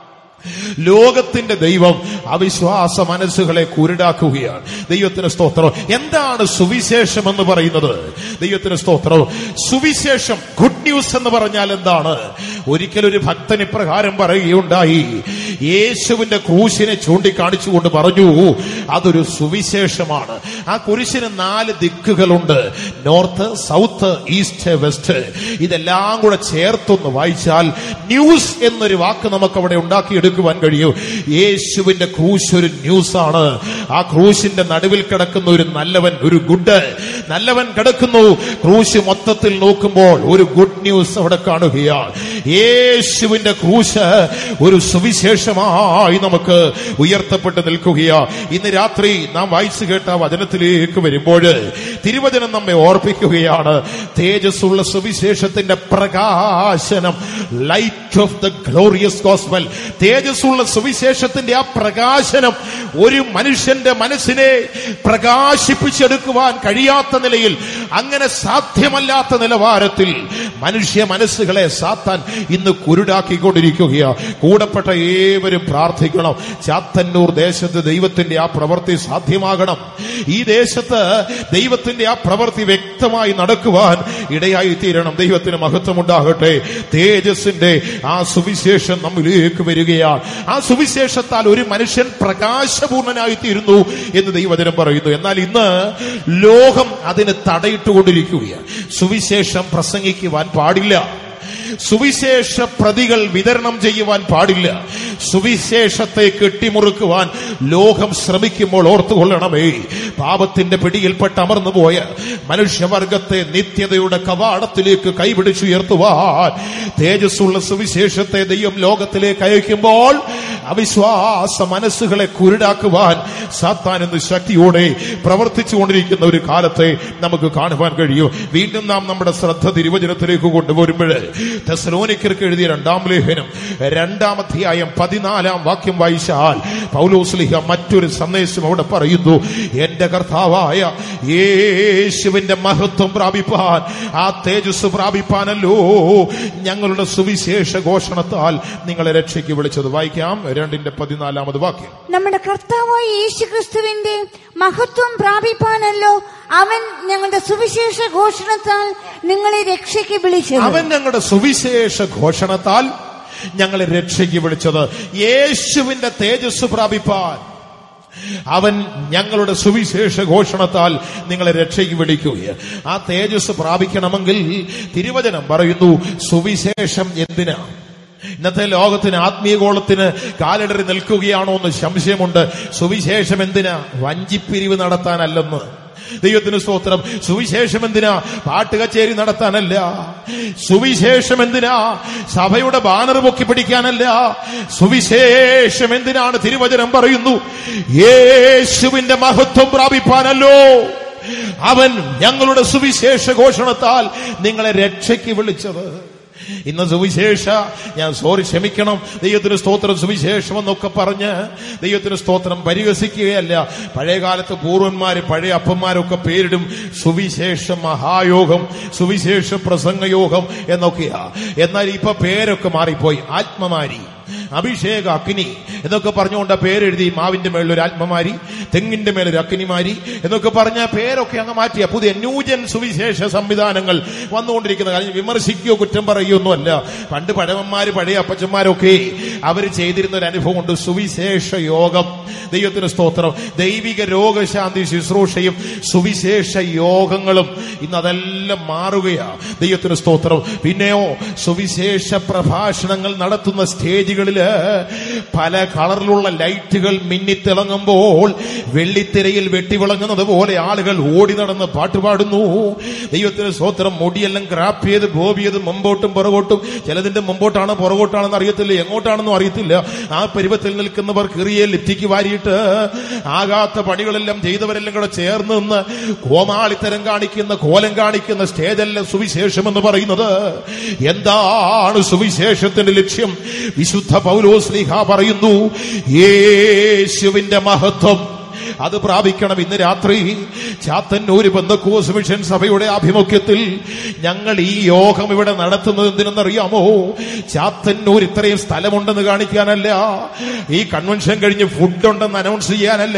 ലോകത്തിന്റെ ദൈവം അവിശ്വാസ മനസ്സുകളെ കുരുടാക്കുകയാണ് ദൈവത്തിന് സ്തോത്രം എന്താണ് സുവിശേഷം എന്ന് പറയുന്നത് ദൈവത്തിന് സ്തോത്രം സുവിശേഷം ഗുഡ് ന്യൂസ് എന്ന് പറഞ്ഞാൽ എന്താണ് ഒരിക്കൽ ഒരു ഭക്തൻ ഇപ്രകാരം പറയുകയുണ്ടായി യേശുവിന്റെ ക്രൂശിനെ ചൂണ്ടിക്കാണിച്ചുകൊണ്ട് പറഞ്ഞു അതൊരു സുവിശേഷമാണ് ആ കുരിശിന് നാല് ദിക്കുകളുണ്ട് നോർത്ത് സൗത്ത് ഈസ്റ്റ് വെസ്റ്റ് ഇതെല്ലാം കൂടെ ചേർത്തൊന്ന് വായിച്ചാൽ ന്യൂസ് എന്നൊരു വാക്ക് നമുക്ക് അവിടെ ഉണ്ടാക്കിയെടുക്കുവാൻ കഴിയും യേശുവിന്റെ ക്രൂശ് ഒരു ന്യൂസാണ് ആ ക്രൂശിന്റെ നടുവിൽ കിടക്കുന്ന ഒരു നല്ലവൻ ഒരു ഗുഡ് നല്ലവൻ കിടക്കുന്നു ക്രൂശ് മൊത്തത്തിൽ നോക്കുമ്പോൾ ഒരു ഗുഡ് ന്യൂസ് അവിടെ കാണുകയാണ് യേശുവിന്റെ ക്രൂശ് ഒരു സുവിശേഷമായി നമുക്ക് ഉയർത്തപ്പെട്ട് നിൽക്കുകയാ ഇന്ന് രാത്രി നാം വായിച്ചു കേട്ട ആ വചനത്തിലേക്ക് വരുമ്പോൾ തിരുവചനം നമ്മെ ഓർപ്പിക്കുകയാണ് തേജസ്സുള്ള സുവിശേഷത്തിന്റെ പ്രകാശനം light of the glorious gospel തേജസ്സുള്ള സുവിശേഷത്തിന്റെ ആ പ്രകാശനം ഒരു മനുഷ്യന്റെ മനസ്സിനെ പ്രകാശിപ്പിച്ചെടുക്കുവാൻ കഴിയാത്ത നിലയിൽ അങ്ങനെ സാധ്യമല്ലാത്ത നിലവാരത്തിൽ മനുഷ്യ മനസ്സുകളെ സാത്താൻ ഇന്ന് കുരുടാക്കിക്കൊണ്ടിരിക്കുകയാ കൂടപ്പെട്ട ഏവരും പ്രാർത്ഥിക്കണം ചാത്തന്നൂർ ദേശത്ത് ദൈവത്തിന്റെ ആ പ്രവൃത്തി സാധ്യമാകണം ഈ ദേശത്ത് ദൈവത്തിന്റെ ആ പ്രവൃത്തി വ്യക്തമായി നടക്കുവാൻ ഇടയായി തീരണം ദൈവത്തിന് മഹത്വമുണ്ടാകട്ടെ തേജസ്സിന്റെ ആ സുവിശേഷം നമ്മിലേക്ക് വരികയാണ് ആ സുവിശേഷത്താൽ ഒരു മനുഷ്യൻ പ്രകാശപൂർണനായി തീരുന്നു എന്ന് ദൈവവചനം പറയുന്നു എന്നാൽ ഇന്ന് ലോകം അതിന് തടയിട്ടുകൊണ്ടിരിക്കുകയാണ് സുവിശേഷം പ്രസംഗിക്കുവാൻ പാടില്ല സുവിശേഷ പ്രതികൾ വിതരണം ചെയ്യുവാൻ പാടില്ല സുവിശേഷത്തെ കെട്ടിമുറുക്കുവാൻ ലോകം ശ്രമിക്കുമ്പോൾ ഓർത്തുകൊള്ളണമേ പാപത്തിന്റെ പിടിയിൽപ്പെട്ട് അമർന്നു പോയ മനുഷ്യവർഗത്തെ നിത്യതയുടെ കവാടത്തിലേക്ക് കൈപിടിച്ചുയർത്തുവാൻ തേജസ്സുള്ള സുവിശേഷത്തെ ദൈവം ലോകത്തിലേക്ക് അയക്കുമ്പോൾ അവിശ്വാസ മനസ്സുകളെ കുരുടാക്കുവാൻ സാത്താൻ എന്ന് ശക്തിയോടെ പ്രവർത്തിച്ചുകൊണ്ടിരിക്കുന്ന ഒരു കാലത്തെ നമുക്ക് കാണുവാൻ കഴിയും വീണ്ടും നാം നമ്മുടെ ശ്രദ്ധ തിരുവചനത്തിലേക്ക് കൊണ്ടുവരുമ്പോൾ തെസലോനിക്കർക്ക് എഴുതിയ രണ്ടാം ലേഖനം രണ്ടാം അധ്യായം പതിനാലാം വാക്യം വായിച്ചാൽ പൗലോസ്ലിഹ മറ്റൊരു സന്ദേശം അവിടെ പറയുന്നു എന്റെ കർത്താവായ യേശുവിന്റെ മഹത്വം പ്രാപിപ്പാൻ ആ തേജസ് പ്രാപിപ്പാനല്ലോ ഞങ്ങളുടെ സുവിശേഷ ഘോഷണത്താൽ നിങ്ങളെ രക്ഷയ്ക്ക് വിളിച്ചത് വായിക്കാം രണ്ടിന്റെ പതിനാലാമത് വാക്യം നമ്മുടെ കർത്താവായ യേശു ക്രിസ്തുവിന്റെ മഹത്വം പ്രാപിപ്പാനല്ലോ അവൻ ഞങ്ങളുടെ സുവിശേഷ ഘോഷണത്താൽ നിങ്ങളെ രക്ഷയ്ക്ക് വിളിച്ചത് അവൻ ഞങ്ങളുടെ സുവിശേഷ ഘോഷണത്താൽ ഞങ്ങളെ രക്ഷയ്ക്ക് വിളിച്ചത് യേശുവിന്റെ തേജസ് പ്രാപിപ്പാൻ അവൻ ഞങ്ങളുടെ സുവിശേഷ ഘോഷണത്താൽ നിങ്ങളെ രക്ഷയ്ക്ക് വിളിക്കുകയാണ് ആ തേജസ് പ്രാപിക്കണമെങ്കിൽ തിരുവചനം പറയുന്നു സുവിശേഷം എന്തിനാ ഇന്നത്തെ ലോകത്തിന് ആത്മീയഗോളത്തിന് കാലിടറി നിൽക്കുകയാണോ എന്ന് സംശയമുണ്ട് സുവിശേഷം എന്തിനാ വഞ്ചിപ്പിരിവ് നടത്താനല്ലെന്ന് ദൈവത്തിന് സ്തോത്രം സുവിശേഷം എന്തിനാ പാട്ട് കച്ചേരി നടത്താനല്ല സുവിശേഷം എന്തിനാ സഭയുടെ ബാനർ പൊക്കി പിടിക്കാനല്ല സുവിശേഷം എന്തിനാണ് തിരുവചനം പറയുന്നു യേശുവിന്റെ മഹത്വം പ്രാപിപ്പാനല്ലോ അവൻ ഞങ്ങളുടെ സുവിശേഷ ഘോഷണത്താൽ നിങ്ങളെ രക്ഷയ്ക്ക് വിളിച്ചത് ഇന്ന് സുവിശേഷ ഞാൻ സോറി ക്ഷമിക്കണം ദൈവത്തിന് സ്തോത്രം സുവിശേഷം എന്നൊക്കെ പറഞ്ഞ് ദൈവത്തിന് സ്തോത്രം പരിഹസിക്കുകയല്ല പഴയ കാലത്ത് പൂർവന്മാര് പഴയ അപ്പന്മാരൊക്കെ പേരിടും സുവിശേഷ മഹായോഗം സുവിശേഷ പ്രസംഗയോഗം എന്നൊക്കെയാ എന്നാൽ ഇപ്പൊ പേരൊക്കെ മാറിപ്പോയി ആത്മമാരി അഭിഷേക അഗ്നി എന്നൊക്കെ പറഞ്ഞുകൊണ്ട് പേരെഴുതി മാവിന്റെ മേളിൽ ഒരു ആത്മമാരി തെങ്ങിന്റെ മേലൊരു അഗ്നിമാരി എന്നൊക്കെ പറഞ്ഞ പേരൊക്കെ അങ്ങ് മാറ്റിയ പുതിയ ന്യൂജൻ സുവിശേഷ സംവിധാനങ്ങൾ വന്നുകൊണ്ടിരിക്കുന്ന കാര്യം വിമർശിക്കുകയോ കുറ്റം പറയുകയൊന്നുമല്ല പണ്ട് പഴമന്മാര് പഴയ അപ്പച്ചന്മാരൊക്കെ അവർ ചെയ്തിരുന്ന ഒരു അനുഭവം ഉണ്ട് സുവിശേഷ യോഗം ദൈവത്തിന് സ്തോത്രം ദൈവിക രോഗശാന്തി ശുശ്രൂഷയും സുവിശേഷ യോഗങ്ങളും ഇന്ന് അതെല്ലാം മാറുകയാ ദൈവത്തിന് സ്തോത്രം പിന്നെയോ സുവിശേഷ പ്രഭാഷണങ്ങൾ നടത്തുന്ന സ്റ്റേജുകളില് പല കളറിലുള്ള ലൈറ്റുകൾ മിന്നിത്തിളങ്ങുമ്പോൾ വെള്ളിത്തിരയിൽ വെട്ടിവിളങ്ങുന്നത് പോലെ ആളുകൾ ഓടി നടന്ന് പാട്ടുപാടുന്നു ദൈവത്തിന് സ്തോത്രം മുടിയെല്ലാം ക്രാപ്പ് ചെയ്ത് ഗോപി ചെയ്ത് മുമ്പോട്ടും പുറകോട്ടും ചിലതിന്റെ മുമ്പോട്ടാണ് പുറകോട്ടാണെന്ന് അറിയത്തില്ല എങ്ങോട്ടാണെന്നും അറിയത്തില്ല ആ പരുവത്തിൽ നിൽക്കുന്നവർ കിറിയെ ലിറ്റിക്ക് വാരിയിട്ട് ആകാത്ത പണികളെല്ലാം ചെയ്തവരെല്ലാം കൂടെ ചേർന്ന് നിന്ന് കോമാളിത്തരം കാണിക്കുന്ന കോലം കാണിക്കുന്ന സ്റ്റേജല്ല സുവിശേഷം എന്ന് പറയുന്നത് എന്താണ് സുവിശേഷത്തിന്റെ ലക്ഷ്യം വിശുദ്ധ പൗലോസ്ലിഹ പറയുന്നു യേശുവിന്റെ മഹത്വം അത് പ്രാപിക്കണം ഇന്ന് രാത്രി ചാത്തന്നൂര് ബന്ധക്കോസ് മിഷൻ സഭയുടെ ആഭിമുഖ്യത്തിൽ ഞങ്ങൾ ഈ യോഗം ഇവിടെ നടത്തുന്നത് എന്തിനെന്നറിയാമോ ചാത്തന്നൂർ ഇത്രയും സ്ഥലമുണ്ടെന്ന് കാണിക്കാനല്ല ഈ കൺവെൻഷൻ കഴിഞ്ഞ് ഫുഡ് ഉണ്ടെന്ന് അനൗൺസ് ചെയ്യാനല്ല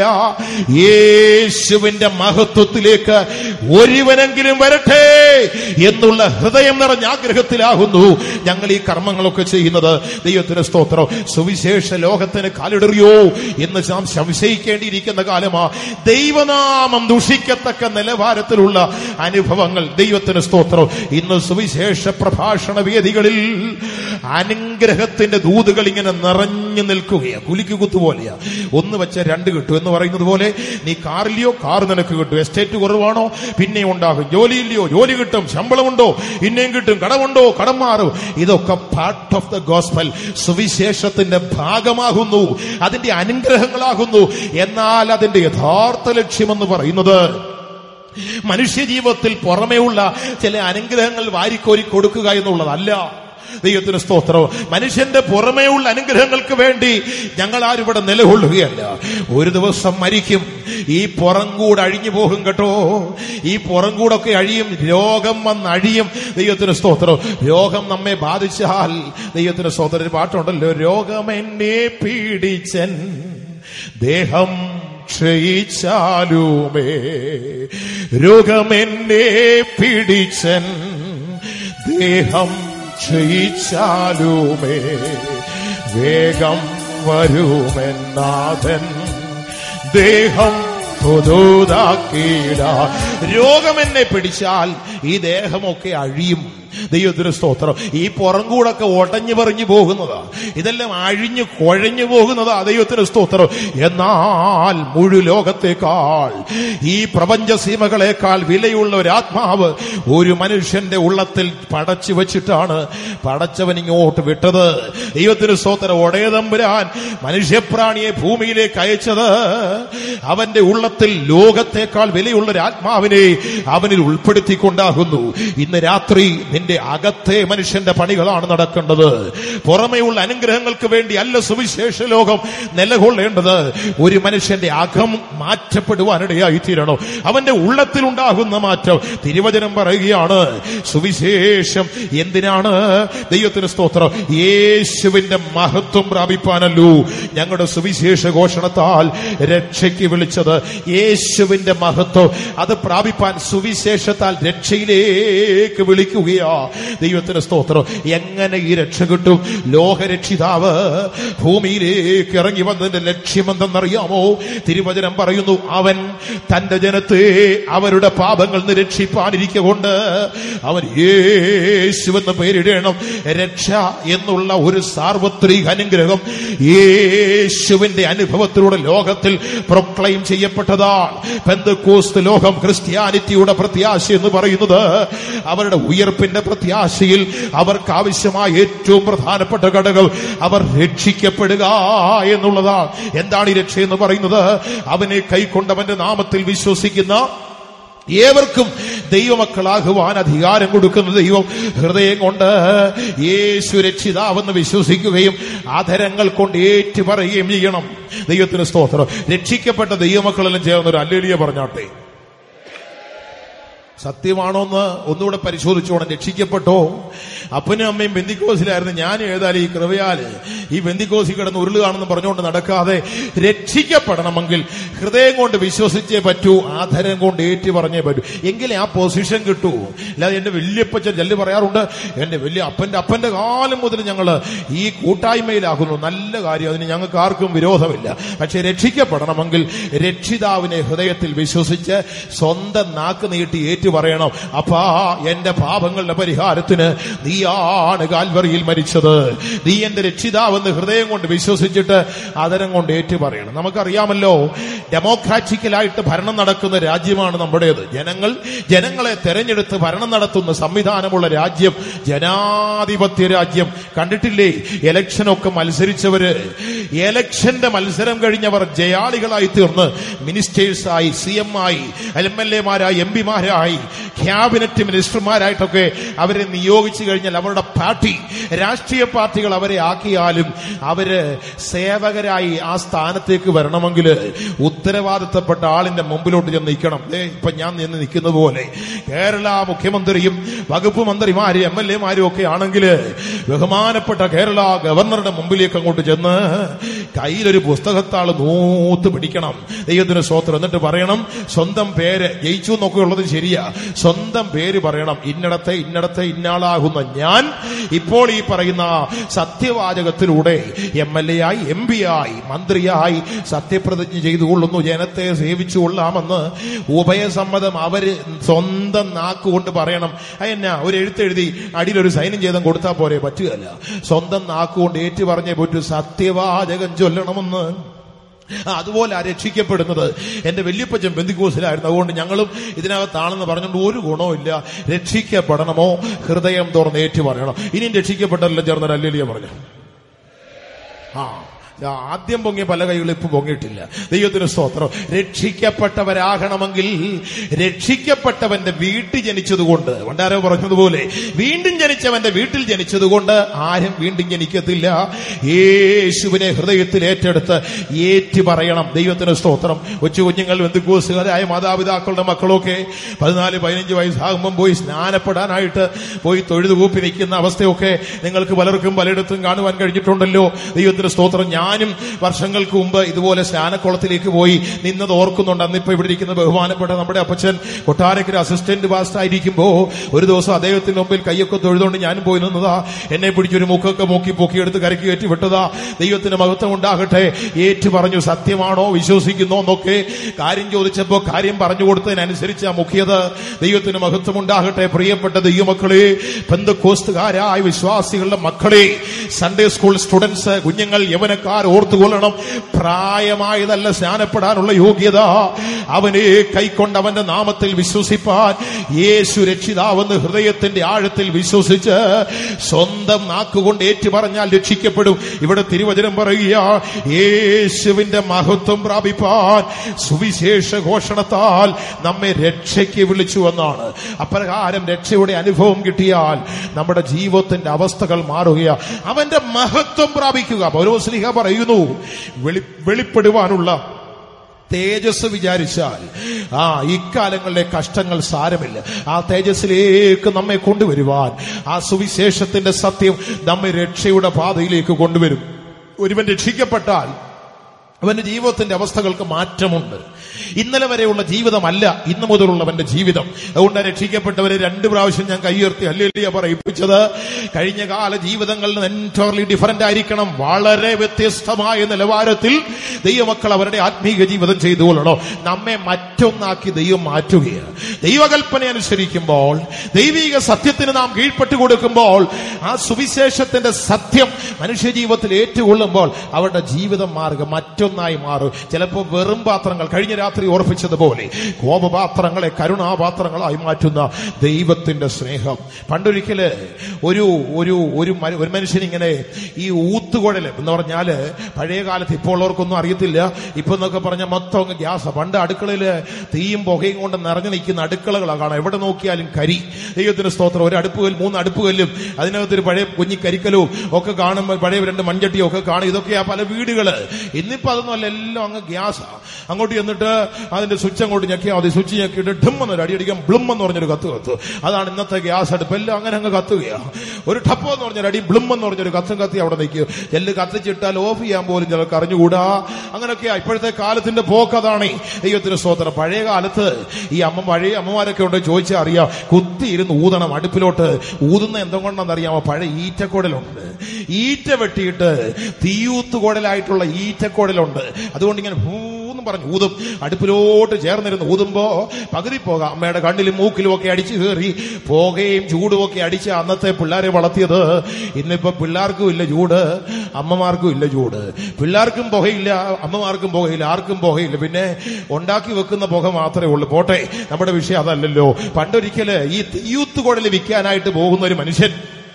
യേശുവിന്റെ മഹത്വത്തിലേക്ക് ഒരുവനെങ്കിലും വരട്ടെ എന്നുള്ള ഹൃദയം നിറഞ്ഞ ആഗ്രഹത്തിലാകുന്നു ഞങ്ങൾ ഈ കർമ്മങ്ങളൊക്കെ ചെയ്യുന്നത് ദൈവത്തിന് സ്തോത്രം സുവിശേഷ ലോകത്തിന് കാലിടറിയോ എന്ന് നാം സംശയിക്കേണ്ടിയിരിക്കുന്ന കാലമാ ദൈവനാമം ദുഷിക്കത്തക്ക നിലവാരത്തിലുള്ള അനുഭവങ്ങൾ ദൈവത്തിന് സ്തോത്രം ഇന്ന് സുവിശേഷ പ്രഭാഷണ വേദികളിൽ അനുഗ്രഹത്തിന്റെ ദൂതുകൾ ഇങ്ങനെ നിറഞ്ഞു നിൽക്കുകയാ കുലിക്ക് കുത്തുപോലെയാ ഒന്ന് വെച്ച രണ്ട് കിട്ടും എന്ന് പറയുന്നത് പോലെ നീ കാറില്ലയോ കാർ നിനക്ക് കിട്ടും എസ്റ്റേറ്റ് കുറവാണോ പിന്നെ ഉണ്ടാകും ജോലിയില്ലയോ ജോലി കിട്ടും ശമ്പളമുണ്ടോ പിന്നെയും കിട്ടും കടമുണ്ടോ കടം മാറും ഇതൊക്കെ പാർട്ട് ഓഫ് ദ ഗോസ്പൽ സുവിശേഷത്തിന്റെ ഭാഗമാകുന്നു അതിന്റെ അനുഗ്രഹങ്ങളാകുന്നു എന്നാൽ അതിന്റെ യഥാർത്ഥ ലക്ഷ്യമെന്ന് പറയുന്നത് മനുഷ്യ ജീവിതത്തിൽ പുറമേയുള്ള ചില അനുഗ്രഹങ്ങൾ വാരിക്കോരി കൊടുക്കുക എന്നുള്ളതല്ല ദൈവത്തിന് സ്തോത്രം മനുഷ്യന്റെ പുറമേയുള്ള അനുഗ്രഹങ്ങൾക്ക് വേണ്ടി ഞങ്ങൾ ആരും ഇവിടെ നിലകൊള്ളുകയല്ല ഒരു ദിവസം മരിക്കും ഈ പുറം കൂടെ അഴിഞ്ഞു പോകും കേട്ടോ ഈ പുറം കൂടൊക്കെ അഴിയും രോഗം വന്ന് അഴിയും ദൈവത്തിന് സ്തോത്രം രോഗം നമ്മെ ബാധിച്ചാൽ ദൈവത്തിന് സ്തോത്രം ഒരു പാട്ടുണ്ടല്ലോ രോഗം എന്നെ പീഡിച്ചൻ ദേഹം ക്ഷയിച്ചാലുമേ രോഗമെന്നെ പിടിച്ചൻ ദേഹം ക്ഷയിച്ചാലുമേ വേഗം വരുമെന്നാഥൻ ദേഹം പുതുതാക്കിയിട രോഗം എന്നെ പിടിച്ചാൽ ഈ ദേഹമൊക്കെ അഴിയും ദൈവത്തിന് സ്തോത്രം ഈ പുറം കൂടൊക്കെ ഒടഞ്ഞു പറഞ്ഞു പോകുന്നതാ ഇതെല്ലാം അഴിഞ്ഞു കുഴഞ്ഞു പോകുന്നതാ ദൈവത്തിന് സ്തോത്രം എന്നാൽ മുഴു ലോകത്തേക്കാൾ ഈ പ്രപഞ്ച സീമകളെക്കാൾ വിലയുള്ള ഒരു ആത്മാവ് ഒരു മനുഷ്യന്റെ ഉള്ളത്തിൽ പടച്ചു വെച്ചിട്ടാണ് പടച്ചവൻ ഇങ്ങോട്ട് വിട്ടത് ദൈവത്തിന് സ്തോത്രം ഒടയതമ്പുരാൻ മനുഷ്യപ്രാണിയെ ഭൂമിയിലേക്ക് അയച്ചത് അവന്റെ ഉള്ളത്തിൽ ലോകത്തേക്കാൾ വിലയുള്ള ഒരു ആത്മാവിനെ അവനിൽ ഉൾപ്പെടുത്തിക്കൊണ്ടാകുന്നു ഇന്ന് രാത്രി നിന്റെ അകത്തെ മനുഷ്യന്റെ പണികളാണ് നടക്കേണ്ടത് പുറമെയുള്ള അനുഗ്രഹങ്ങൾക്ക് വേണ്ടി അല്ല സുവിശേഷ ലോകം നിലകൊള്ളേണ്ടത് ഒരു മനുഷ്യന്റെ അകം മാറ്റപ്പെടുവാനിടയായി തീരണം അവന്റെ ഉള്ളത്തിൽ ഉണ്ടാകുന്ന മാറ്റം തിരുവചനം പറയുകയാണ് സുവിശേഷം എന്തിനാണ് ദൈവത്തിന് സ്തോത്രം യേശുവിന്റെ മഹത്വം പ്രാപിപ്പാനല്ലോ ഞങ്ങളുടെ സുവിശേഷ ഘോഷണത്താൽ രക്ഷയ്ക്ക് വിളിച്ചത് യേശുവിന്റെ മഹത്വം അത് പ്രാപിപ്പാൻ സുവിശേഷത്താൽ രക്ഷയിലേക്ക് വിളിക്കുകയാ ദൈവത്തിന് സ്തോത്രം എങ്ങനെ ഈ രക്ഷ കിട്ടും ലോകരക്ഷിതാവ് ഭൂമിയിലേക്ക് ഇറങ്ങി വന്നതിന്റെ ലക്ഷ്യമെന്തെന്നറിയാമോ തിരുവചനം പറയുന്നു അവൻ തന്റെ ജനത്തെ അവരുടെ പാപങ്ങൾ നിന്ന് രക്ഷിപ്പാനിരിക്കൊണ്ട് അവൻ യേശുവെന്ന് പേരിടണം രക്ഷ എന്നുള്ള ഒരു സാർവത്രിക അനുഗ്രഹം യേശുവിന്റെ അനുഭവത്തിലൂടെ ലോകത്തിൽ പ്രൊക്ലൈം ചെയ്യപ്പെട്ടതാണ് പെന്തക്കോസ്ത് ലോകം ക്രിസ്ത്യാനിറ്റിയുടെ പ്രത്യാശ എന്ന് പറയുന്നത് അവരുടെ ഉയർപ്പിന്റെ പ്രത്യാശയിൽ അവർക്ക് ആവശ്യമായ ഏറ്റവും പ്രധാനപ്പെട്ട ഘടകം അവർ രക്ഷിക്കപ്പെടുക എന്നുള്ളതാണ് എന്താണ് ഈ രക്ഷ എന്ന് പറയുന്നത് അവനെ കൈക്കൊണ്ടവന്റെ നാമത്തിൽ വിശ്വസിക്കുന്ന ഏവർക്കും ദൈവമക്കളാകുവാൻ അധികാരം കൊടുക്കുന്ന ദൈവം ഹൃദയം കൊണ്ട് യേശു രക്ഷിതാവെന്ന് വിശ്വസിക്കുകയും ആധരങ്ങൾ കൊണ്ട് ഏറ്റുപറയുകയും ചെയ്യണം ദൈവത്തിന് സ്തോത്രം രക്ഷിക്കപ്പെട്ട ദൈവമക്കളെല്ലാം ചേർന്ന് ഒരു അല്ലേലിയ പറഞ്ഞാട്ടെ സത്യമാണോന്ന് ഒന്നുകൂടെ പരിശോധിച്ചോണം രക്ഷിക്കപ്പെട്ടോ അപ്പനും അമ്മയും ബന്ദിക്കോസിലായിരുന്നു ഞാൻ ഏതായാലും ഈ കൃപയാല് ഈ ബന്ദിക്കോസി കിടന്ന് ഉരുളുകയാണെന്ന് പറഞ്ഞുകൊണ്ട് നടക്കാതെ രക്ഷിക്കപ്പെടണമെങ്കിൽ ഹൃദയം കൊണ്ട് വിശ്വസിച്ചേ പറ്റൂ ആധരം കൊണ്ട് ഏറ്റു പറഞ്ഞേ പറ്റൂ എങ്കിലേ ആ പൊസിഷൻ കിട്ടൂ അല്ലാതെ എന്റെ വല്യപ്പച്ചൻ ജല്ല് പറയാറുണ്ട് എന്റെ വലിയ അപ്പന്റെ അപ്പന്റെ കാലം മുതൽ ഞങ്ങൾ ഈ കൂട്ടായ്മയിലാകുന്നു നല്ല കാര്യം അതിന് ഞങ്ങൾക്ക് ആർക്കും വിരോധമില്ല പക്ഷെ രക്ഷിക്കപ്പെടണമെങ്കിൽ രക്ഷിതാവിനെ ഹൃദയത്തിൽ വിശ്വസിച്ച് സ്വന്തം നാക്ക് നീട്ടി ഏറ്റു പറയണം അപ്പാ എന്റെ പാപങ്ങളുടെ പരിഹാരത്തിന് നീയാണ് കാൽവറിയിൽ മരിച്ചത് നീ എന്റെ രക്ഷിതാവെന്ന് ഹൃദയം കൊണ്ട് വിശ്വസിച്ചിട്ട് അതരം കൊണ്ട് ഏറ്റു പറയണം നമുക്കറിയാമല്ലോ ഡെമോക്രാറ്റിക്കലായിട്ട് ഭരണം നടക്കുന്ന രാജ്യമാണ് നമ്മുടേത് ജനങ്ങൾ ജനങ്ങളെ തെരഞ്ഞെടുത്ത് ഭരണം നടത്തുന്ന സംവിധാനമുള്ള രാജ്യം ജനാധിപത്യ രാജ്യം കണ്ടിട്ടില്ലേ ഇലക്ഷനൊക്കെ മത്സരിച്ചവര് ഇലക്ഷന്റെ മത്സരം കഴിഞ്ഞവർ ജയാളികളായി തീർന്ന് മിനിസ്റ്റേഴ്സായി സി എം ആയി എം എൽ എമാരായി എം പിമാരായി ക്യാബിനറ്റ് മിനിസ്റ്റർമാരായിട്ടൊക്കെ അവരെ നിയോഗിച്ചു കഴിഞ്ഞാൽ അവരുടെ പാർട്ടി രാഷ്ട്രീയ പാർട്ടികൾ അവരെ ആക്കിയാലും അവര് സേവകരായി ആ സ്ഥാനത്തേക്ക് വരണമെങ്കിൽ ഉത്തരവാദിത്തപ്പെട്ട ആളിന്റെ മുമ്പിലോട്ട് ചെന്ന് നിൽക്കണം ദേ ഇപ്പൊ ഞാൻ നിന്ന് നിൽക്കുന്ന പോലെ കേരള മുഖ്യമന്ത്രിയും വകുപ്പ് മന്ത്രിമാരും എം എൽ എമാരും ഒക്കെ ആണെങ്കിൽ ബഹുമാനപ്പെട്ട കേരള ഗവർണറുടെ മുമ്പിലേക്ക് അങ്ങോട്ട് ചെന്ന് കയ്യിലൊരു പുസ്തകത്താൾ നൂത്ത് പിടിക്കണം ദൈവത്തിന് സ്വോത്രം എന്നിട്ട് പറയണം സ്വന്തം പേര് ജയിച്ചു എന്നൊക്കെ ഉള്ളത് ശരിയാ സ്വന്തം പേര് പറയണം ഇന്നടത്തെ ഇന്നടത്തെ ഇന്നാളാകുന്ന ഞാൻ ഇപ്പോൾ ഈ പറയുന്ന സത്യവാചകത്തിലൂടെ എം എൽ എ ആയി എം പി ആയി മന്ത്രിയായി സത്യപ്രതിജ്ഞ ചെയ്തുകൊള്ളുന്നു ജനത്തെ സേവിച്ചു കൊള്ളാമെന്ന് ഉഭയസമ്മതം അവര് സ്വന്തം നാക്കുകൊണ്ട് പറയണം അതെന്നാ ഒരു എഴുത്തെഴുതി അടിയിലൊരു സൈനും ചെയ്തും കൊടുത്താൽ പോരെ പറ്റുകയല്ല സ്വന്തം നാക്കുകൊണ്ട് ഏറ്റു പറഞ്ഞേ പറ്റൂ സത്യവാചകം ചൊല്ലണമെന്ന് ആ, അതുപോലെ ആ രക്ഷിക്കപ്പെടുന്നത് എന്റെ വല്യപ്പച്ചൻ ബന്ധുക്കോസിലായിരുന്നു അതുകൊണ്ട് ഞങ്ങളും ഇതിനകത്താണെന്ന് പറഞ്ഞുകൊണ്ട് ഒരു ഗുണവുമില്ല രക്ഷിക്കപ്പെടണമോ ഹൃദയം തുറന്ന് ഏറ്റു പറയണം ഇനിയും രക്ഷിക്കപ്പെട്ടല്ലോ ചേർന്ന അല്ലേലിയ പറഞ്ഞു ആ ആ, ആദ്യം പൊങ്ങിയ പല കൈകളും ഇപ്പൊ പൊങ്ങിയിട്ടില്ല ദൈവത്തിന് സ്തോത്രം രക്ഷിക്കപ്പെട്ടവരാകണമെങ്കിൽ രക്ഷിക്കപ്പെട്ടവന്റെ വീട്ടിൽ ജനിച്ചതുകൊണ്ട് പണ്ടാരോ പറഞ്ഞതുപോലെ വീണ്ടും ജനിച്ചവന്റെ വീട്ടിൽ ജനിച്ചതുകൊണ്ട് ആരും വീണ്ടും ജനിക്കത്തില്ല യേശുവിനെ ഹൃദയത്തിൽ ഏറ്റെടുത്ത് ഏറ്റു പറയണം ദൈവത്തിന് സ്തോത്രം കൊച്ചു കുഞ്ഞുങ്ങൾ ബന്ധുക്കൂസുകാരായ മാതാപിതാക്കളുടെ മക്കളൊക്കെ പതിനാല് പതിനഞ്ച് വയസ്സാകുമ്പം പോയി സ്നാനപ്പെടാനായിട്ട് പോയി തൊഴുതുകൂപ്പി നിൽക്കുന്ന അവസ്ഥയൊക്കെ നിങ്ങൾക്ക് പലർക്കും പലയിടത്തും കാണുവാൻ കഴിഞ്ഞിട്ടുണ്ടല്ലോ ദൈവത്തിന് സ്തോത്രം ഞാനും വർഷങ്ങൾക്ക് മുമ്പ് ഇതുപോലെ സ്നാനക്കുളത്തിലേക്ക് പോയി നിന്നത് ഓർക്കുന്നുണ്ട് അന്നിപ്പോ ഇവിടെ ഇരിക്കുന്ന ബഹുമാനപ്പെട്ട നമ്മുടെ അപ്പച്ചൻ കൊട്ടാരക്കര അസിസ്റ്റന്റ് പാസ്റ്റ് ആയിരിക്കുമ്പോ ഒരു ദിവസം അദ്ദേഹത്തിന്റെ മുമ്പിൽ കൈയൊക്കെ തൊഴുതുകൊണ്ട് ഞാനും പോയി നിന്നതാ എന്നെ പിടിച്ചൊരു മുഖമൊക്കെ മൂക്കി പൊക്കിയെടുത്ത് കരക്കി കയറ്റി വിട്ടതാ ദൈവത്തിന് മഹത്വം ഉണ്ടാകട്ടെ ഏറ്റു പറഞ്ഞു സത്യമാണോ വിശ്വസിക്കുന്നോ എന്നൊക്കെ കാര്യം ചോദിച്ചപ്പോ കാര്യം പറഞ്ഞു കൊടുത്തതിനനുസരിച്ച് ആ മുഖ്യത ദൈവത്തിന് മഹത്വം ഉണ്ടാകട്ടെ പ്രിയപ്പെട്ട ദൈവമക്കളെ ബന്ധുക്കോസ്തുകാരായ വിശ്വാസികളുടെ മക്കളെ സൺഡേ സ്കൂൾ സ്റ്റുഡൻസ് കുഞ്ഞുങ്ങൾ യവനക്കാർ ഓർത്തുകൊള്ളണം പ്രായമായതല്ല സ്നാനപ്പെടാനുള്ള യോഗ്യത അവനെ കൈക്കൊണ്ട് അവന്റെ നാമത്തിൽ വിശ്വസിപ്പാൻ യേശു രക്ഷിതാവെന്ന് ഹൃദയത്തിന്റെ ആഴത്തിൽ വിശ്വസിച്ച് സ്വന്തം നാക്കുകൊണ്ട് ഏറ്റു പറഞ്ഞാൽ രക്ഷിക്കപ്പെടും ഇവിടെ തിരുവചനം പറയുക യേശുവിന്റെ മഹത്വം പ്രാപിപ്പാൻ സുവിശേഷ ഘോഷണത്താൽ നമ്മെ രക്ഷയ്ക്ക് വിളിച്ചു എന്നാണ് അപ്രകാരം രക്ഷയുടെ അനുഭവം കിട്ടിയാൽ നമ്മുടെ ജീവിതത്തിന്റെ അവസ്ഥകൾ മാറുകയാ അവന്റെ മഹത്വം പ്രാപിക്കുക പൗരോസ്ലിഹ പറയുന്നു വെളി വെളിപ്പെടുവാനുള്ള തേജസ് വിചാരിച്ചാൽ ആ ഇക്കാലങ്ങളിലെ കഷ്ടങ്ങൾ സാരമില്ല ആ തേജസ്സിലേക്ക് നമ്മെ കൊണ്ടുവരുവാൻ ആ സുവിശേഷത്തിന്റെ സത്യം നമ്മെ രക്ഷയുടെ പാതയിലേക്ക് കൊണ്ടുവരും ഒരുവൻ രക്ഷിക്കപ്പെട്ടാൽ അവന്റെ ജീവിതത്തിന്റെ അവസ്ഥകൾക്ക് മാറ്റമുണ്ട് ഇന്നലെ വരെയുള്ള ജീവിതമല്ല ഇന്ന് മുതലുള്ളവന്റെ ജീവിതം അതുകൊണ്ട് രക്ഷിക്കപ്പെട്ടവരെ രണ്ട് പ്രാവശ്യം ഞാൻ കൈയുയർത്തി അല്ലേലിയ പറയിപ്പിച്ചത് കഴിഞ്ഞ കാല ജീവിതങ്ങളിൽ നിന്ന് എൻറ്റോർലി ഡിഫറന്റ് ആയിരിക്കണം വളരെ വ്യത്യസ്തമായ നിലവാരത്തിൽ ദൈവമക്കൾ അവരുടെ ആത്മീക ജീവിതം ചെയ്തു കൊള്ളണോ നമ്മെ മറ്റൊന്നാക്കി ദൈവം മാറ്റുകയാണ് ദൈവകൽപ്പന അനുസരിക്കുമ്പോൾ ദൈവിക സത്യത്തിന് നാം കീഴ്പ്പെട്ടു കൊടുക്കുമ്പോൾ ആ സുവിശേഷത്തിന്റെ സത്യം മനുഷ്യ ജീവിതത്തിൽ ഏറ്റുകൊള്ളുമ്പോൾ അവരുടെ ജീവിതം മാറുക മറ്റൊന്നായി മാറും ചിലപ്പോൾ വെറും പാത്രങ്ങൾ കഴിഞ്ഞ രാത്രി ഓർപ്പിച്ചതുപോലെ കോപപാത്രങ്ങളെ കരുണാപാത്രങ്ങളായി മാറ്റുന്ന ദൈവത്തിന്റെ സ്നേഹം പണ്ടൊരിക്കല് ഒരു ഒരു ഒരു മ- ഒരു മനുഷ്യൻ ഇങ്ങനെ ഈ ഊത്തുകുഴൽ എന്ന് പറഞ്ഞാല് പഴയ കാലത്ത് ഇപ്പോൾ ഉള്ളവർക്കൊന്നും അറിയത്തില്ല ഇപ്പൊ എന്നൊക്കെ പറഞ്ഞ മൊത്തം അങ്ങ് ഗ്യാസ് പണ്ട് അടുക്കളയില് തീയും പുകയും കൊണ്ട് നിറഞ്ഞു നിൽക്കുന്ന അടുക്കളകളാണ് കാണാം എവിടെ നോക്കിയാലും കരി ദൈവത്തിന്റെ സ്തോത്രം ഒരു അടുപ്പ് കല്ല് മൂന്ന് അടുപ്പ് കല്ലും അതിനകത്തൊരു പഴയ കുഞ്ഞി കരിക്കലും ഒക്കെ കാണുമ്പോൾ പഴയ രണ്ട് മൺചട്ടിയും ഒക്കെ കാണും ഇതൊക്കെയാ പല വീടുകള് ഇന്നിപ്പോ അതൊന്നും അല്ല എല്ലാം അങ്ങ് ഗ്യാസാ അങ്ങോട്ട് ചെന്നിട്ട് അതിന്റെ സ്വിച്ച് അങ്ങോട്ട് ഞെക്കിയാൽ മതി സ്വിച്ച് ഞെക്കിയിട്ട് ഡിം എന്നൊരു അടിയടിക്കാൻ ബ്ലിം എന്ന് പറഞ്ഞൊരു കത്ത് കത്ത് അതാണ് ഇന്നത്തെ ഗ്യാസ് അടുപ്പ് എല്ലാം അങ്ങനെ അങ്ങ് കത്തുകയാ ഒരു ടപ്പോ എന്ന് പറഞ്ഞൊരു അടി ബ്ലിം എന്ന് പറഞ്ഞൊരു കത്തും കത്തി അവിടെ നിൽക്കും എല്ല് കത്തിച്ചിട്ടാൽ ഓഫ് ചെയ്യാൻ പോലും ചിലർക്ക് അറിഞ്ഞുകൂടാ അങ്ങനെയൊക്കെയാ ഇപ്പോഴത്തെ കാലത്തിന്റെ പോക്ക് അതാണ് ദൈവത്തിന് സ്തോത്രം പഴയ കാലത്ത് ഈ അമ്മ പഴയ അമ്മമാരൊക്കെ ഉണ്ട് ചോദിച്ചാൽ അറിയാം കുത്തിയിരുന്ന് ഊതണം അടുപ്പിലോട്ട് ഊതുന്ന എന്തുകൊണ്ടാണെന്ന് അറിയാമോ പഴയ ഈറ്റക്കുടലുണ്ട് ഈറ്റ വെട്ടിയിട്ട് തീയൂത്തുകുടലായിട്ടുള്ള ഈറ്റക്കുടലുണ്ട് അതുകൊണ്ട് ഇങ്ങനെ ഭൂന്ന് പറഞ്ഞു ഊതും അടുപ്പിലോട്ട് ചേർന്നിരുന്ന് ഊതുമ്പോ പകുതി പോകാം അമ്മയുടെ കണ്ണിലും മൂക്കിലും ഒക്കെ അടിച്ചു കയറി പുകയും ചൂടും ഒക്കെ അടിച്ച് അന്നത്തെ പിള്ളേരെ വളർത്തിയത് ഇന്നിപ്പോ പിള്ളേർക്കും ഇല്ല ചൂട് അമ്മമാർക്കും ഇല്ല ചൂട് പിള്ളേർക്കും പുകയില്ല അമ്മമാർക്കും പുകയില്ല ആർക്കും പുകയില്ല പിന്നെ ഉണ്ടാക്കി വെക്കുന്ന പുക മാത്രമേ ഉള്ളൂ പോട്ടെ നമ്മുടെ വിഷയം അതല്ലല്ലോ പണ്ടൊരിക്കല് ഈ യൂത്ത് കുഴൽ വിൽക്കാനായിട്ട് പോകുന്ന ഒരു മനുഷ്യൻ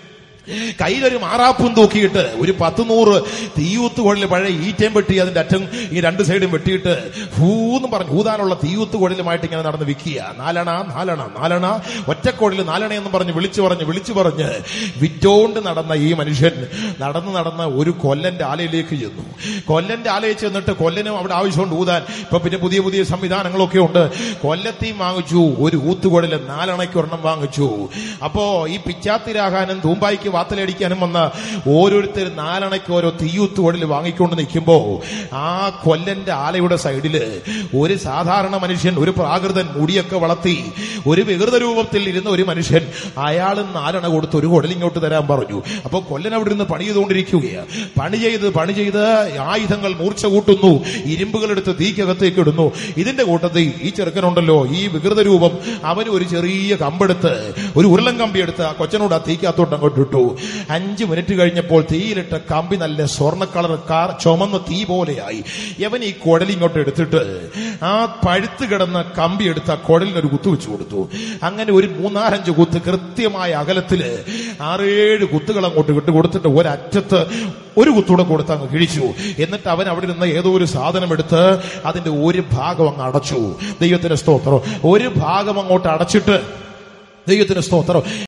കയ്യിലൊരു മാറാപ്പും തൂക്കിയിട്ട് ഒരു പത്ത് നൂറ് തീയൂത്ത് കുഴൽ പഴയ ഈറ്റയും വെട്ടി അതിന്റെ അറ്റം ഈ രണ്ട് സൈഡും വെട്ടിയിട്ട് ഭൂന്ന് പറഞ്ഞു ഊതാനുള്ള തീയൂത്ത് കുഴലുമായിട്ട് ഇങ്ങനെ നടന്ന് വിൽക്കുക നാലണ നാലണ നാലണ ഒറ്റക്കുഴൽ നാലണ എന്ന് പറഞ്ഞ് വിളിച്ചു പറഞ്ഞ് വിളിച്ചു പറഞ്ഞ് വിറ്റോണ്ട് നടന്ന ഈ മനുഷ്യൻ നടന്ന് നടന്ന് ഒരു കൊല്ലന്റെ ആലയിലേക്ക് ചെന്നു കൊല്ലന്റെ ആലയിൽ ചെന്നിട്ട് കൊല്ലനും അവിടെ ആവശ്യമുണ്ട് ഊതാൻ ഇപ്പൊ പിന്നെ പുതിയ പുതിയ സംവിധാനങ്ങളൊക്കെ ഉണ്ട് കൊല്ലത്തെയും വാങ്ങിച്ചു ഒരു ഊത്തുകുഴല് നാലണയ്ക്ക് ഒരെണ്ണം വാങ്ങിച്ചു അപ്പോ ഈ പിച്ചാത്തിരാകാനും തൂമ്പായിക്ക് വാത്തലടിക്കാനും വന്ന ഓരോരുത്തർ നാലണയ്ക്ക് ഓരോ തീയൂത്തുകുഴൽ വാങ്ങിക്കൊണ്ട് നിൽക്കുമ്പോ ആ കൊല്ലന്റെ ആലയുടെ സൈഡില് ഒരു സാധാരണ മനുഷ്യൻ ഒരു പ്രാകൃതൻ മുടിയൊക്കെ വളർത്തി ഒരു വികൃത രൂപത്തിൽ ഇരുന്ന ഒരു മനുഷ്യൻ അയാളും നാലണ കൊടുത്ത് ഒരു കുടൽ ഇങ്ങോട്ട് തരാൻ പറഞ്ഞു അപ്പൊ കൊല്ലൻ അവിടെ ഇരുന്ന് പണി ചെയ്തുകൊണ്ടിരിക്കുകയാണ് പണി ചെയ്ത് പണി ചെയ്ത് ആയുധങ്ങൾ മൂർച്ച കൂട്ടുന്നു ഇരുമ്പുകളെടുത്ത് തീക്കകത്തേക്ക് ഇടുന്നു ഇതിന്റെ കൂട്ടത്തിൽ ഈ ചെറുക്കനുണ്ടല്ലോ ഈ വികൃത രൂപം അവന് ഒരു ചെറിയ കമ്പെടുത്ത് ഒരു ഉരുളൻ കമ്പി എടുത്ത് ആ കൊച്ചനോട് ആ തീക്കകത്തോട്ട് അങ്ങോട്ട് ഇട്ടു അഞ്ചു മിനിറ്റ് കഴിഞ്ഞപ്പോൾ തീയിലിട്ട കമ്പി നല്ല സ്വർണ്ണ കളർ കാർ ചുമന്ന തീ പോലെയായി യവൻ ഈ കുടൽ ഇങ്ങോട്ട് എടുത്തിട്ട് ആ പഴുത്ത് കിടന്ന കമ്പി എടുത്ത് ആ കുടലിന് ഒരു കുത്തു വെച്ചു കൊടുത്തു അങ്ങനെ ഒരു മൂന്നാലഞ്ച് കുത്ത് കൃത്യമായ അകലത്തില് ആറേഴ് കുത്തുകൾ അങ്ങോട്ട് വിട്ട് കൊടുത്തിട്ട് ഒരറ്റത്ത് ഒരു കുത്തൂടെ കൊടുത്ത് അങ്ങ് കിഴിച്ചു എന്നിട്ട് അവൻ അവിടെ നിന്ന് ഏതോ ഒരു സാധനം എടുത്ത് അതിന്റെ ഒരു ഭാഗം അങ്ങ് അടച്ചു ദൈവത്തിന്റെ സ്തോത്രം ഒരു ഭാഗം അങ്ങോട്ട് അടച്ചിട്ട് ദൈവത്തിന്റെ സ്തോത്രം